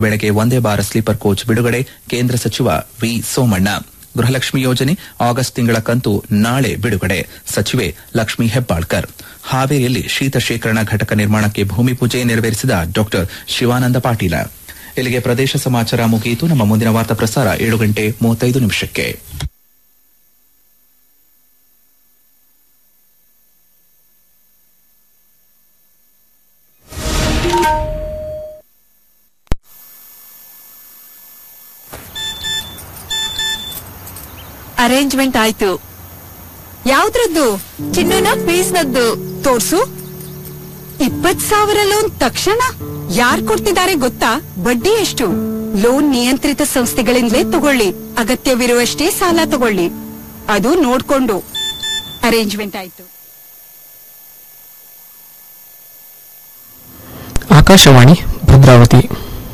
ವೇಳೆಗೆ ಒಂದೇ ಬಾರ ಸ್ಲೀಪರ್ ಕೋಚ್ ಬಿಡುಗಡೆ ಕೇಂದ್ರ ಸಚಿವ ವಿ ಸೋಮಣ್ಣ ಗೃಹಲಕ್ಷ್ಮಿ ಯೋಜನೆ ಆಗಸ್ಟ್ ತಿಂಗಳ ಕಂತು ನಾಳೆ ಬಿಡುಗಡೆ ಸಚಿವೆ ಲಕ್ಷ್ಮೀ ಹೆಬ್ಬಾಳ್ಕರ್ ಹಾವೇರಿಯಲ್ಲಿ ಶೀತ ಶೇಖರಣಾ ಘಟಕ ನಿರ್ಮಾಣಕ್ಕೆ ಭೂಮಿ ಪೂಜೆ ನೆರವೇರಿಸಿದ ಡಾ ಶಿವಾನಂದ ಪಾಟೀಲ ಇಲ್ಲಿಗೆ ಪ್ರದೇಶ ಸಮಾಚಾರ ಮುಗಿಯಿತು ನಮ್ಮ ಮುಂದಿನ ವಾರ್ತಾ ಪ್ರಸಾರ ಏಳು ಗಂಟೆ ಮೂವತ್ತೈದು ನಿಮಿಷಕ್ಕೆ ಅರೇಂಜ್ಮೆಂಟ್ ಆಯ್ತು ಯಾವ್ದ್ರದ್ದು ಚಿನ್ನನ ಫೀಸ್ನದ್ದು ತೋರ್ಸು ಇಪ್ಪತ್ ಸಾವಿರ ಲೋನ್ ತಕ್ಷಣ ಯಾರ್ ಕೊಡ್ತಿದ್ದಾರೆ ಗೊತ್ತಾ ಬಡ್ಡಿ ಎಷ್ಟು ಲೋನ್ ನಿಯಂತ್ರಿತ ಸಂಸ್ಥೆಗಳಿಂದಲೇ ತಗೊಳ್ಳಿ ಅಗತ್ಯವಿರುವಷ್ಟೇ ಸಾಲ ತಗೊಳ್ಳಿ ಅದು ನೋಡ್ಕೊಂಡು ಅರೇಂಜ್ಮೆಂಟ್ ಆಯ್ತು ಆಕಾಶವಾಣಿ ಭದ್ರಾವತಿ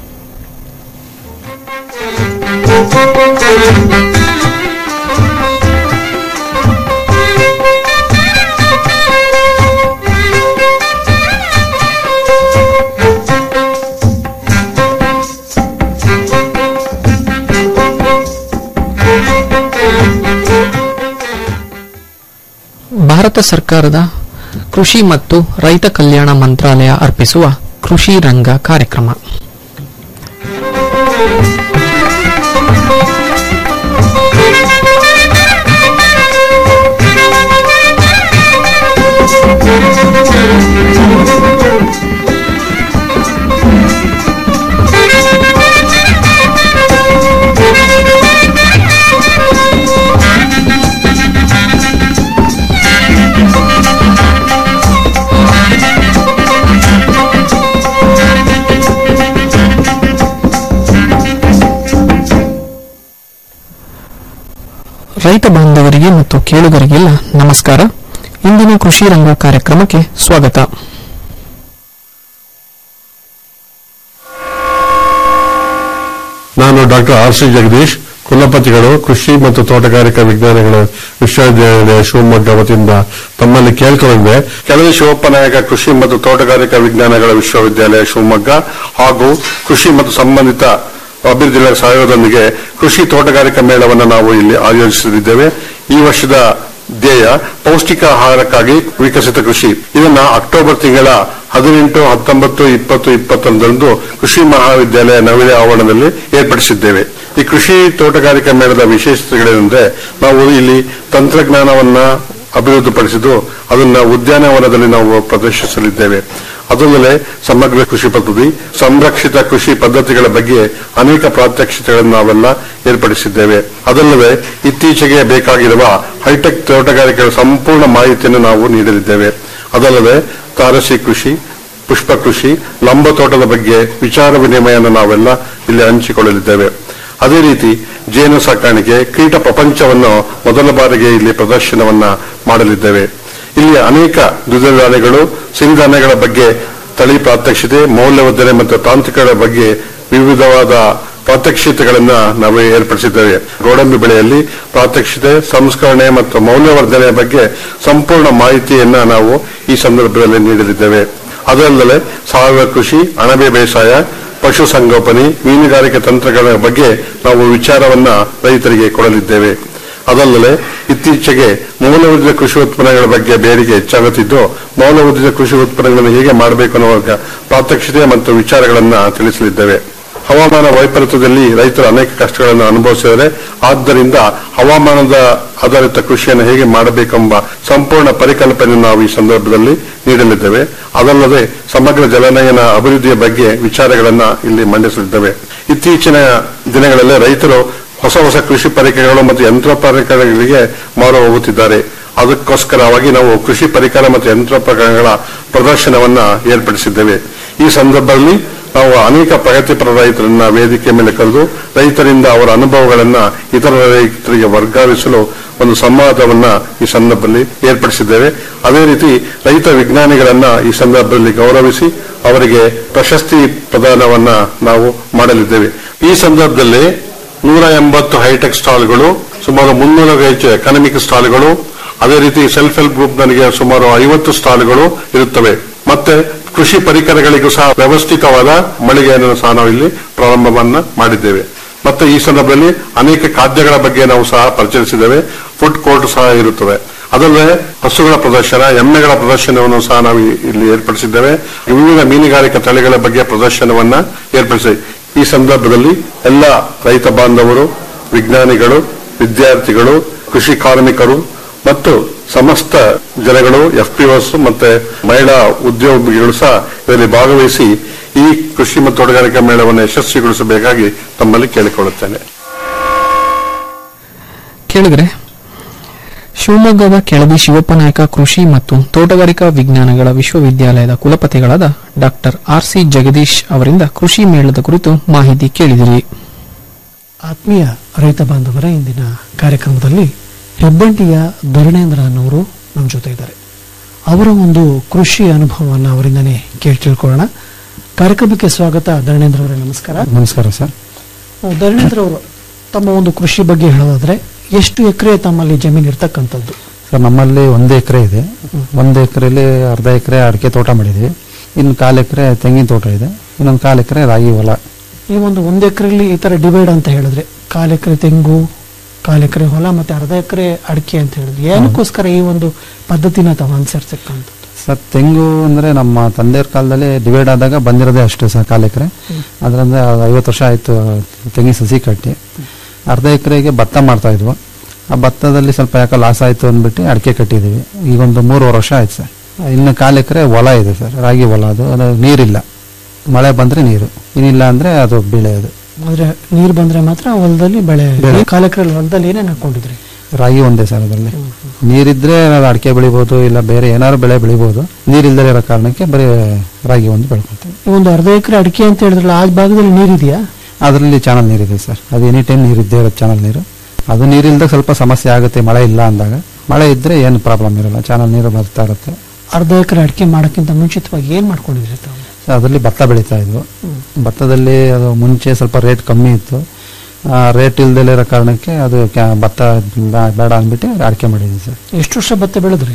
ಭಾರತ ಸರ್ಕಾರದ ಕೃಷಿ ಮತ್ತು ರೈತ ಕಲ್ಯಾಣ ಮಂತ್ರಾಲಯ ಅರ್ಪಿಸುವ ಕೃಷಿ ರಂಗ ಕಾರ್ಯಕ್ರಮ ರೈತ ಬಾಂಧವರಿಗೆ ಮತ್ತು ಕೇಳುಗರಿಗೆಲ್ಲ ನಮಸ್ಕಾರ ಇಂದಿನ ಕೃಷಿ ರಂಗ ಕಾರ್ಯಕ್ರಮಕ್ಕೆ ಸ್ವಾಗತ ನಾನು ಡಾಕ್ಟರ್ ಆರ್ ಸಿ ಜಗದೀಶ್ ಕುಲಪತಿಗಳು ಕೃಷಿ ಮತ್ತು ತೋಟಗಾರಿಕಾ ವಿಜ್ಞಾನಗಳ ವಿಶ್ವವಿದ್ಯಾಲಯ ಶಿವಮೊಗ್ಗ ವತಿಯಿಂದ ತಮ್ಮಲ್ಲಿ ಕೇಳ್ಕೊಂಡಿದ್ದೆ ಕೆಳದಿ ಶಿವಪ್ಪ ನಾಯಕ ಕೃಷಿ ಮತ್ತು ತೋಟಗಾರಿಕಾ ವಿಜ್ಞಾನಗಳ ವಿಶ್ವವಿದ್ಯಾಲಯ ಶಿವಮೊಗ್ಗ ಹಾಗೂ ಕೃಷಿ ಮತ್ತು ಸಂಬಂಧಿತ ಅಭಿವೃದ್ಧಿ ಇಲಾಖೆ ಸಹಯೋಗದೊಂದಿಗೆ ಕೃಷಿ ತೋಟಗಾರಿಕಾ ಮೇಳವನ್ನು ನಾವು ಇಲ್ಲಿ ಆಯೋಜಿಸಲಿದ್ದೇವೆ ಈ ವರ್ಷದ ಧ್ಯೇಯ ಪೌಷ್ಟಿಕ ಆಹಾರಕ್ಕಾಗಿ ವಿಕಸಿತ ಕೃಷಿ ಇದನ್ನ ಅಕ್ಟೋಬರ್ ತಿಂಗಳ ಹದಿನೆಂಟು ಹತ್ತೊಂಬತ್ತು ಇಪ್ಪತ್ತು ಇಪ್ಪತ್ತೊಂದರಂದು ಕೃಷಿ ಮಹಾವಿದ್ಯಾಲಯ ನವಿಲೆ ಆವರಣದಲ್ಲಿ ಏರ್ಪಡಿಸಿದ್ದೇವೆ ಈ ಕೃಷಿ ತೋಟಗಾರಿಕಾ ಮೇಳದ ವಿಶೇಷತೆಗಳೇನೆಂದ್ರೆ ನಾವು ಇಲ್ಲಿ ತಂತ್ರಜ್ಞಾನವನ್ನ ಅಭಿವೃದ್ಧಿಪಡಿಸಿದ್ದು ಅದನ್ನ ಉದ್ಯಾನವನದಲ್ಲಿ ನಾವು ಪ್ರದರ್ಶಿಸಲಿದ್ದೇವೆ ಅದಲ್ಲದೆ ಸಮಗ್ರ ಕೃಷಿ ಪದ್ಧತಿ ಸಂರಕ್ಷಿತ ಕೃಷಿ ಪದ್ಧತಿಗಳ ಬಗ್ಗೆ ಅನೇಕ ಪ್ರಾತ್ಯಕ್ಷಿತೆಗಳನ್ನು ನಾವೆಲ್ಲ ಏರ್ಪಡಿಸಿದ್ದೇವೆ ಅದಲ್ಲದೆ ಇತ್ತೀಚೆಗೆ ಬೇಕಾಗಿರುವ ಹೈಟೆಕ್ ತೋಟಗಾರಿಕೆಗಳ ಸಂಪೂರ್ಣ ಮಾಹಿತಿಯನ್ನು ನಾವು ನೀಡಲಿದ್ದೇವೆ ಅದಲ್ಲದೆ ತಾರಸಿ ಕೃಷಿ ಪುಷ್ಪ ಕೃಷಿ ಲಂಬ ತೋಟದ ಬಗ್ಗೆ ವಿಚಾರ ವಿನಿಮಯವನ್ನು ನಾವೆಲ್ಲ ಇಲ್ಲಿ ಹಂಚಿಕೊಳ್ಳಲಿದ್ದೇವೆ ಅದೇ ರೀತಿ ಜೇನು ಸಾಕಾಣಿಕೆ ಕೀಟ ಪ್ರಪಂಚವನ್ನು ಮೊದಲ ಬಾರಿಗೆ ಇಲ್ಲಿ ಪ್ರದರ್ಶನವನ್ನ ಮಾಡಲಿದ್ದೇವೆ ಇಲ್ಲಿ ಅನೇಕ ದ್ವಿದಳ ಧಾನ್ಯಗಳು ಸಿರಿಧಾನ್ಯಗಳ ಬಗ್ಗೆ ತಳಿ ಪ್ರಾತ್ಯಕ್ಷಿತೆ ಮೌಲ್ಯವರ್ಧನೆ ಮತ್ತು ತಾಂತ್ರಿಕಗಳ ಬಗ್ಗೆ ವಿವಿಧವಾದ ಪ್ರಾತ್ಯಕ್ಷಿತೆಗಳನ್ನ ನಾವು ಏರ್ಪಡಿಸಿದ್ದೇವೆ ಗೋಡಂಬಿ ಬೆಳೆಯಲ್ಲಿ ಪ್ರಾತ್ಯಕ್ಷಿತೆ ಸಂಸ್ಕರಣೆ ಮತ್ತು ಮೌಲ್ಯವರ್ಧನೆಯ ಬಗ್ಗೆ ಸಂಪೂರ್ಣ ಮಾಹಿತಿಯನ್ನ ನಾವು ಈ ಸಂದರ್ಭದಲ್ಲಿ ನೀಡಲಿದ್ದೇವೆ ಅದಲ್ಲದೆ ಸಾವಯವ ಕೃಷಿ ಅಣಬೆ ಬೇಸಾಯ ಪಶು ಸಂಗೋಪನೆ ಮೀನುಗಾರಿಕೆ ತಂತ್ರಗಳ ಬಗ್ಗೆ ನಾವು ವಿಚಾರವನ್ನ ರೈತರಿಗೆ ಕೊಡಲಿದ್ದೇವೆ ಅದಲ್ಲದೆ ಇತ್ತೀಚೆಗೆ ಮೌಲ್ಯವರ್ಧಿತ ಕೃಷಿ ಉತ್ಪನ್ನಗಳ ಬಗ್ಗೆ ಬೇಡಿಕೆ ಹೆಚ್ಚಾಗುತ್ತಿದ್ದು ಮೌಲ್ಯವರ್ಧಿತ ಕೃಷಿ ಉತ್ಪನ್ನಗಳನ್ನು ಹೇಗೆ ಮಾಡಬೇಕು ಅನ್ನುವ ಪ್ರಾತ್ಯಕ್ಷಿತೆ ಮತ್ತು ವಿಚಾರಗಳನ್ನ ತಿಳಿಸಲಿದ್ದೇವೆ ಹವಾಮಾನ ವೈಪರೀತ್ಯದಲ್ಲಿ ರೈತರು ಅನೇಕ ಕಷ್ಟಗಳನ್ನು ಅನುಭವಿಸಿದರೆ ಆದ್ದರಿಂದ ಹವಾಮಾನದ ಆಧಾರಿತ ಕೃಷಿಯನ್ನು ಹೇಗೆ ಮಾಡಬೇಕೆಂಬ ಸಂಪೂರ್ಣ ಪರಿಕಲ್ಪನೆಯನ್ನು ನಾವು ಈ ಸಂದರ್ಭದಲ್ಲಿ ನೀಡಲಿದ್ದೇವೆ ಅದಲ್ಲದೆ ಸಮಗ್ರ ಜಲನಯನ ಅಭಿವೃದ್ಧಿಯ ಬಗ್ಗೆ ವಿಚಾರಗಳನ್ನ ಇಲ್ಲಿ ಮಂಡಿಸಲಿದ್ದೇವೆ ಇತ್ತೀಚಿನ ದಿನಗಳಲ್ಲಿ ರೈತರು ಹೊಸ ಹೊಸ ಕೃಷಿ ಪರಿಕರಗಳು ಮತ್ತು ಯಂತ್ರೋಪಕರಣಗಳಿಗೆ ಮಾರು ಹೋಗುತ್ತಿದ್ದಾರೆ ಅದಕ್ಕೋಸ್ಕರವಾಗಿ ನಾವು ಕೃಷಿ ಪರಿಕರ ಮತ್ತು ಯಂತ್ರೋಪಕರಣಗಳ ಪ್ರದರ್ಶನವನ್ನ ಏರ್ಪಡಿಸಿದ್ದೇವೆ ಈ ಸಂದರ್ಭದಲ್ಲಿ ನಾವು ಅನೇಕ ಪ್ರಗತಿಪರ ರೈತರನ್ನ ವೇದಿಕೆ ಮೇಲೆ ಕರೆದು ರೈತರಿಂದ ಅವರ ಅನುಭವಗಳನ್ನ ಇತರ ರೈತರಿಗೆ ವರ್ಗಾಯಿಸಲು ಒಂದು ಸಂವಾದವನ್ನ ಈ ಸಂದರ್ಭದಲ್ಲಿ ಏರ್ಪಡಿಸಿದ್ದೇವೆ ಅದೇ ರೀತಿ ರೈತ ವಿಜ್ಞಾನಿಗಳನ್ನ ಈ ಸಂದರ್ಭದಲ್ಲಿ ಗೌರವಿಸಿ ಅವರಿಗೆ ಪ್ರಶಸ್ತಿ ಪ್ರದಾನವನ್ನ ನಾವು ಮಾಡಲಿದ್ದೇವೆ ಈ ಸಂದರ್ಭದಲ್ಲಿ ನೂರ ಎಂಬತ್ತು ಹೈಟೆಕ್ ಸ್ಟಾಲ್ಗಳು ಸುಮಾರು ಮುನ್ನೂರಕ್ಕೂ ಹೆಚ್ಚು ಎಕನಾಮಿಕ್ ಸ್ಟಾಲ್ಗಳು ಅದೇ ರೀತಿ ಸೆಲ್ಫ್ ಹೆಲ್ಪ್ ಗ್ರೂಪ್ ನನಗೆ ಸುಮಾರು ಐವತ್ತು ಸ್ಟಾಲ್ಗಳು ಇರುತ್ತವೆ ಮತ್ತೆ ಕೃಷಿ ಪರಿಕರಗಳಿಗೂ ಸಹ ವ್ಯವಸ್ಥಿತವಾದ ಮಳಿಗೆಯನ್ನು ಸಹ ನಾವು ಇಲ್ಲಿ ಪ್ರಾರಂಭವನ್ನ ಮಾಡಿದ್ದೇವೆ ಮತ್ತೆ ಈ ಸಂದರ್ಭದಲ್ಲಿ ಅನೇಕ ಖಾದ್ಯಗಳ ಬಗ್ಗೆ ನಾವು ಸಹ ಪರಿಚಯಿಸಿದ್ದೇವೆ ಫುಡ್ ಕೋರ್ಟ್ ಸಹ ಇರುತ್ತದೆ ಅದಲ್ಲದೆ ಹಸುಗಳ ಪ್ರದರ್ಶನ ಎಮ್ಮೆಗಳ ಪ್ರದರ್ಶನವನ್ನು ಸಹ ನಾವು ಇಲ್ಲಿ ಏರ್ಪಡಿಸಿದ್ದೇವೆ ವಿವಿಧ ಮೀನುಗಾರಿಕಾ ತಳಿಗಳ ಬಗ್ಗೆ ಪ್ರದರ್ಶನವನ್ನ ಏರ್ಪಡಿಸಿ ಈ ಸಂದರ್ಭದಲ್ಲಿ ಎಲ್ಲ ರೈತ ಬಾಂಧವರು ವಿಜ್ಞಾನಿಗಳು ವಿದ್ಯಾರ್ಥಿಗಳು ಕೃಷಿ ಕಾರ್ಮಿಕರು ಮತ್ತು ಸಮಸ್ತ ಜನಗಳು ಎಫ್ ಪಿ ಮತ್ತೆ ಮಹಿಳಾ ಉದ್ಯೋಗಿಗಳು ಸಹ ಇದರಲ್ಲಿ ಭಾಗವಹಿಸಿ ಈ ಕೃಷಿ ಮತ್ತು ತೋಟಗಾರಿಕಾ ಮೇಳವನ್ನು ಯಶಸ್ವಿಗೊಳಿಸಬೇಕಾಗಿ ತಮ್ಮಲ್ಲಿ ಕೇಳಿಕೊಳ್ಳುತ್ತೇನೆ ಕೇಳಿದ್ರೆ ಶಿವಮೊಗ್ಗದ ಕೆಳದಿ ಶಿವಪ್ಪನಾಯಕ ಕೃಷಿ ಮತ್ತು ತೋಟಗಾರಿಕಾ ವಿಜ್ಞಾನಗಳ ವಿಶ್ವವಿದ್ಯಾಲಯದ ಕುಲಪತಿಗಳಾದ ಡಾಕ್ಟರ್ ಆರ್ ಸಿ ಜಗದೀಶ್ ಅವರಿಂದ ಕೃಷಿ ಮೇಳದ ಕುರಿತು ಮಾಹಿತಿ ಕೇಳಿದಿರಿ ಆತ್ಮೀಯ ರೈತ ಬಾಂಧವರ ಇಂದಿನ ಕಾರ್ಯಕ್ರಮದಲ್ಲಿ ಹೆಬ್ಬಂಟಿಯ ಧರಣೇಂದ್ರ ಅನ್ನೋರು ನಮ್ಮ ಜೊತೆ ಇದ್ದಾರೆ ಅವರ ಒಂದು ಕೃಷಿ ಅನುಭವವನ್ನು ಅವರಿಂದನೇ ಕೇಳಿ ತಿಳ್ಕೊಳ್ಳೋಣ ಕಾರ್ಯಕ್ರಮಕ್ಕೆ ಸ್ವಾಗತ ಧರಣೇಂದ್ರ ಅವರೇ ನಮಸ್ಕಾರ ನಮಸ್ಕಾರ ಸರ್ ಅಹ್, ಧರಣೇಂದ್ರ ಅವರು ತಮ್ಮ ಒಂದು ಕೃಷಿ ಬಗ್ಗೆ ಹೇಳೋದಾದ್ರೆ ಎಷ್ಟು ಎಕರೆ ತಮ್ಮಲ್ಲಿ ಜಮೀನು ಇರ್ತಕ್ಕಂಥದ್ದು ಸರ್ ನಮ್ಮಲ್ಲಿ ಒಂದು ಎಕರೆ ಇದೆ ಒಂದು ಎಕರೆಯಲ್ಲಿ ಅರ್ಧ ಎಕರೆ ಅಡಿಕೆ ತೋಟ ಮಾಡಿದ್ವಿ ಇನ್ನು ಕಾಲು ಎಕರೆ ತೆಂಗಿನ ತೋಟ ಇದೆ ಇನ್ನೊಂದು ಕಾಲು ಎಕರೆ ರಾಗಿ ಹೊಲ ಈ ಒಂದು ಒಂದು ಎಕರೆಯಲ್ಲಿ ಈ ತರ ಡಿವೈಡ್ ಅಂತ ಹೇಳಿದ್ರೆ ಕಾಲು ಎಕರೆ ತೆಂಗು ಕಾಲು ಎಕರೆ ಹೊಲ ಮತ್ತೆ ಅರ್ಧ ಎಕರೆ ಅಡಿಕೆ ಅಂತ ಹೇಳಿದ್ರೆ ಏನಕ್ಕೋಸ್ಕರ ಈ ಒಂದು ಪದ್ಧತಿನ ತಾವು ಅನುಸರಿಸಕ್ಕಂಥದ್ದು ಸರ್ ತೆಂಗು ಅಂದ್ರೆ ನಮ್ಮ ತಂದೆಯವ್ರ ಕಾಲದಲ್ಲಿ ಡಿವೈಡ್ ಆದಾಗ ಬಂದಿರೋದೇ ಅಷ್ಟು ಸರ್ ಕಾಲು ಎಕರೆ ಅದರಿಂದ ಐವತ್ತು ವರ್ಷ ಆಯ್ತು ತೆಂಗಿನ ಸಸಿ ಕಟ್ಟಿ ಅರ್ಧ ಎಕರೆಗೆ ಭತ್ತ ಮಾಡ್ತಾ ಇದ್ವು ಆ ಭತ್ತದಲ್ಲಿ ಸ್ವಲ್ಪ ಯಾಕೋ ಲಾಸ್ ಆಯ್ತು ಅಂದ್ಬಿಟ್ಟು ಅಡಿಕೆ ಕಟ್ಟಿದೀವಿ ಈಗ ಒಂದು ಮೂರುವರೆ ವರ್ಷ ಆಯ್ತು ಸರ್ ಇನ್ನು ಕಾಲು ಎಕರೆ ಹೊಲ ಇದೆ ಸರ್ ರಾಗಿ ಹೊಲ ಅದು ಅದು ನೀರಿಲ್ಲ ಮಳೆ ಬಂದ್ರೆ ನೀರು ಇನ್ನಿಲ್ಲ ಅಂದ್ರೆ ಅದು ಬೆಳೆ ಅದು ಅಂದ್ರೆ ನೀರು ಬಂದ್ರೆ ಮಾತ್ರ ಹೊಲದಲ್ಲಿ ಬೆಳೆ ಬೆಳೆ. ಕಾಲು ಎಕರೆ ಹೊಲದಲ್ಲಿ ಏನೇನು ಹಾಕೊಂಡಿದ್ರಿ ರಾಗಿ ಒಂದೇ ಸರ್ ಅದರಲ್ಲಿ ನೀರಿದ್ರೆ ನಾವು ಅಡಿಕೆ ಬೆಳಿಬೋದು ಇಲ್ಲ ಬೇರೆ ಏನಾದ್ರು ಬೆಳೆ ಬೆಳಿಬೋದು ನೀರಿಲ್ದೇ ಇರೋ ಕಾರಣಕ್ಕೆ ಬರೀ ರಾಗಿ ಒಂದು ಬೆಳ್ಕೊತೀವಿ ಈ ಒಂದು ಅರ್ಧ ಎಕರೆ ಅಡಿಕೆ ಅಂತ ಹೇಳಿದ್ರಲ್ಲ ಆ ಭಾಗದಲ್ಲಿ ನೀರಿದೆಯಾ ಅದರಲ್ಲಿ ಚಾನಲ್ ನೀರಿದೆ ಸರ್ ಅದು ಎನಿ ಟೈಮ್ ನೀರು ಇದ್ದೇ ಇರೋದು ಚಾನಲ್ ನೀರು ಅದು ನೀರಿಲ್ದಾಗ ಸ್ವಲ್ಪ ಸಮಸ್ಯೆ ಆಗುತ್ತೆ ಮಳೆ ಇಲ್ಲ ಅಂದಾಗ ಮಳೆ ಇದ್ರೆ ಏನು ಪ್ರಾಬ್ಲಮ್ ಇರಲ್ಲ ಚಾನಲ್ ನೀರು ಬರ್ತಾ ಇರುತ್ತೆ ಅರ್ಧ ಎಕರೆ ಅಡಿಕೆ ಮಾಡೋಕ್ಕಿಂತ ಮುಂಚಿತವಾಗಿ ಏನ್ ಮಾಡ್ಕೊಂಡಿದ್ರಿ ತಾವು ಸೊ ಅದರಲ್ಲಿ ಭತ್ತ ಬೆಳೀತಾ ಇದ್ವು ಭತ್ತದಲ್ಲಿ ಅದು ಮುಂಚೆ ಸ್ವಲ್ಪ ರೇಟ್ ಕಮ್ಮಿ ಇತ್ತು ರೇಟ್ ಇಲ್ದಲೇ ಇರೋ ಕಾರಣಕ್ಕೆ ಅದು ಕ್ಯಾ- ಭತ್ತ ಬೇ- ಬೇಡ ಅಂದ್ಬಿಟ್ಟು ಅಡಿಕೆ ಮಾಡಿದ್ವಿ ಸರ್ ಎಷ್ಟು ವರ್ಷ ಭತ್ತ ಬೆಳೆದ್ರಿ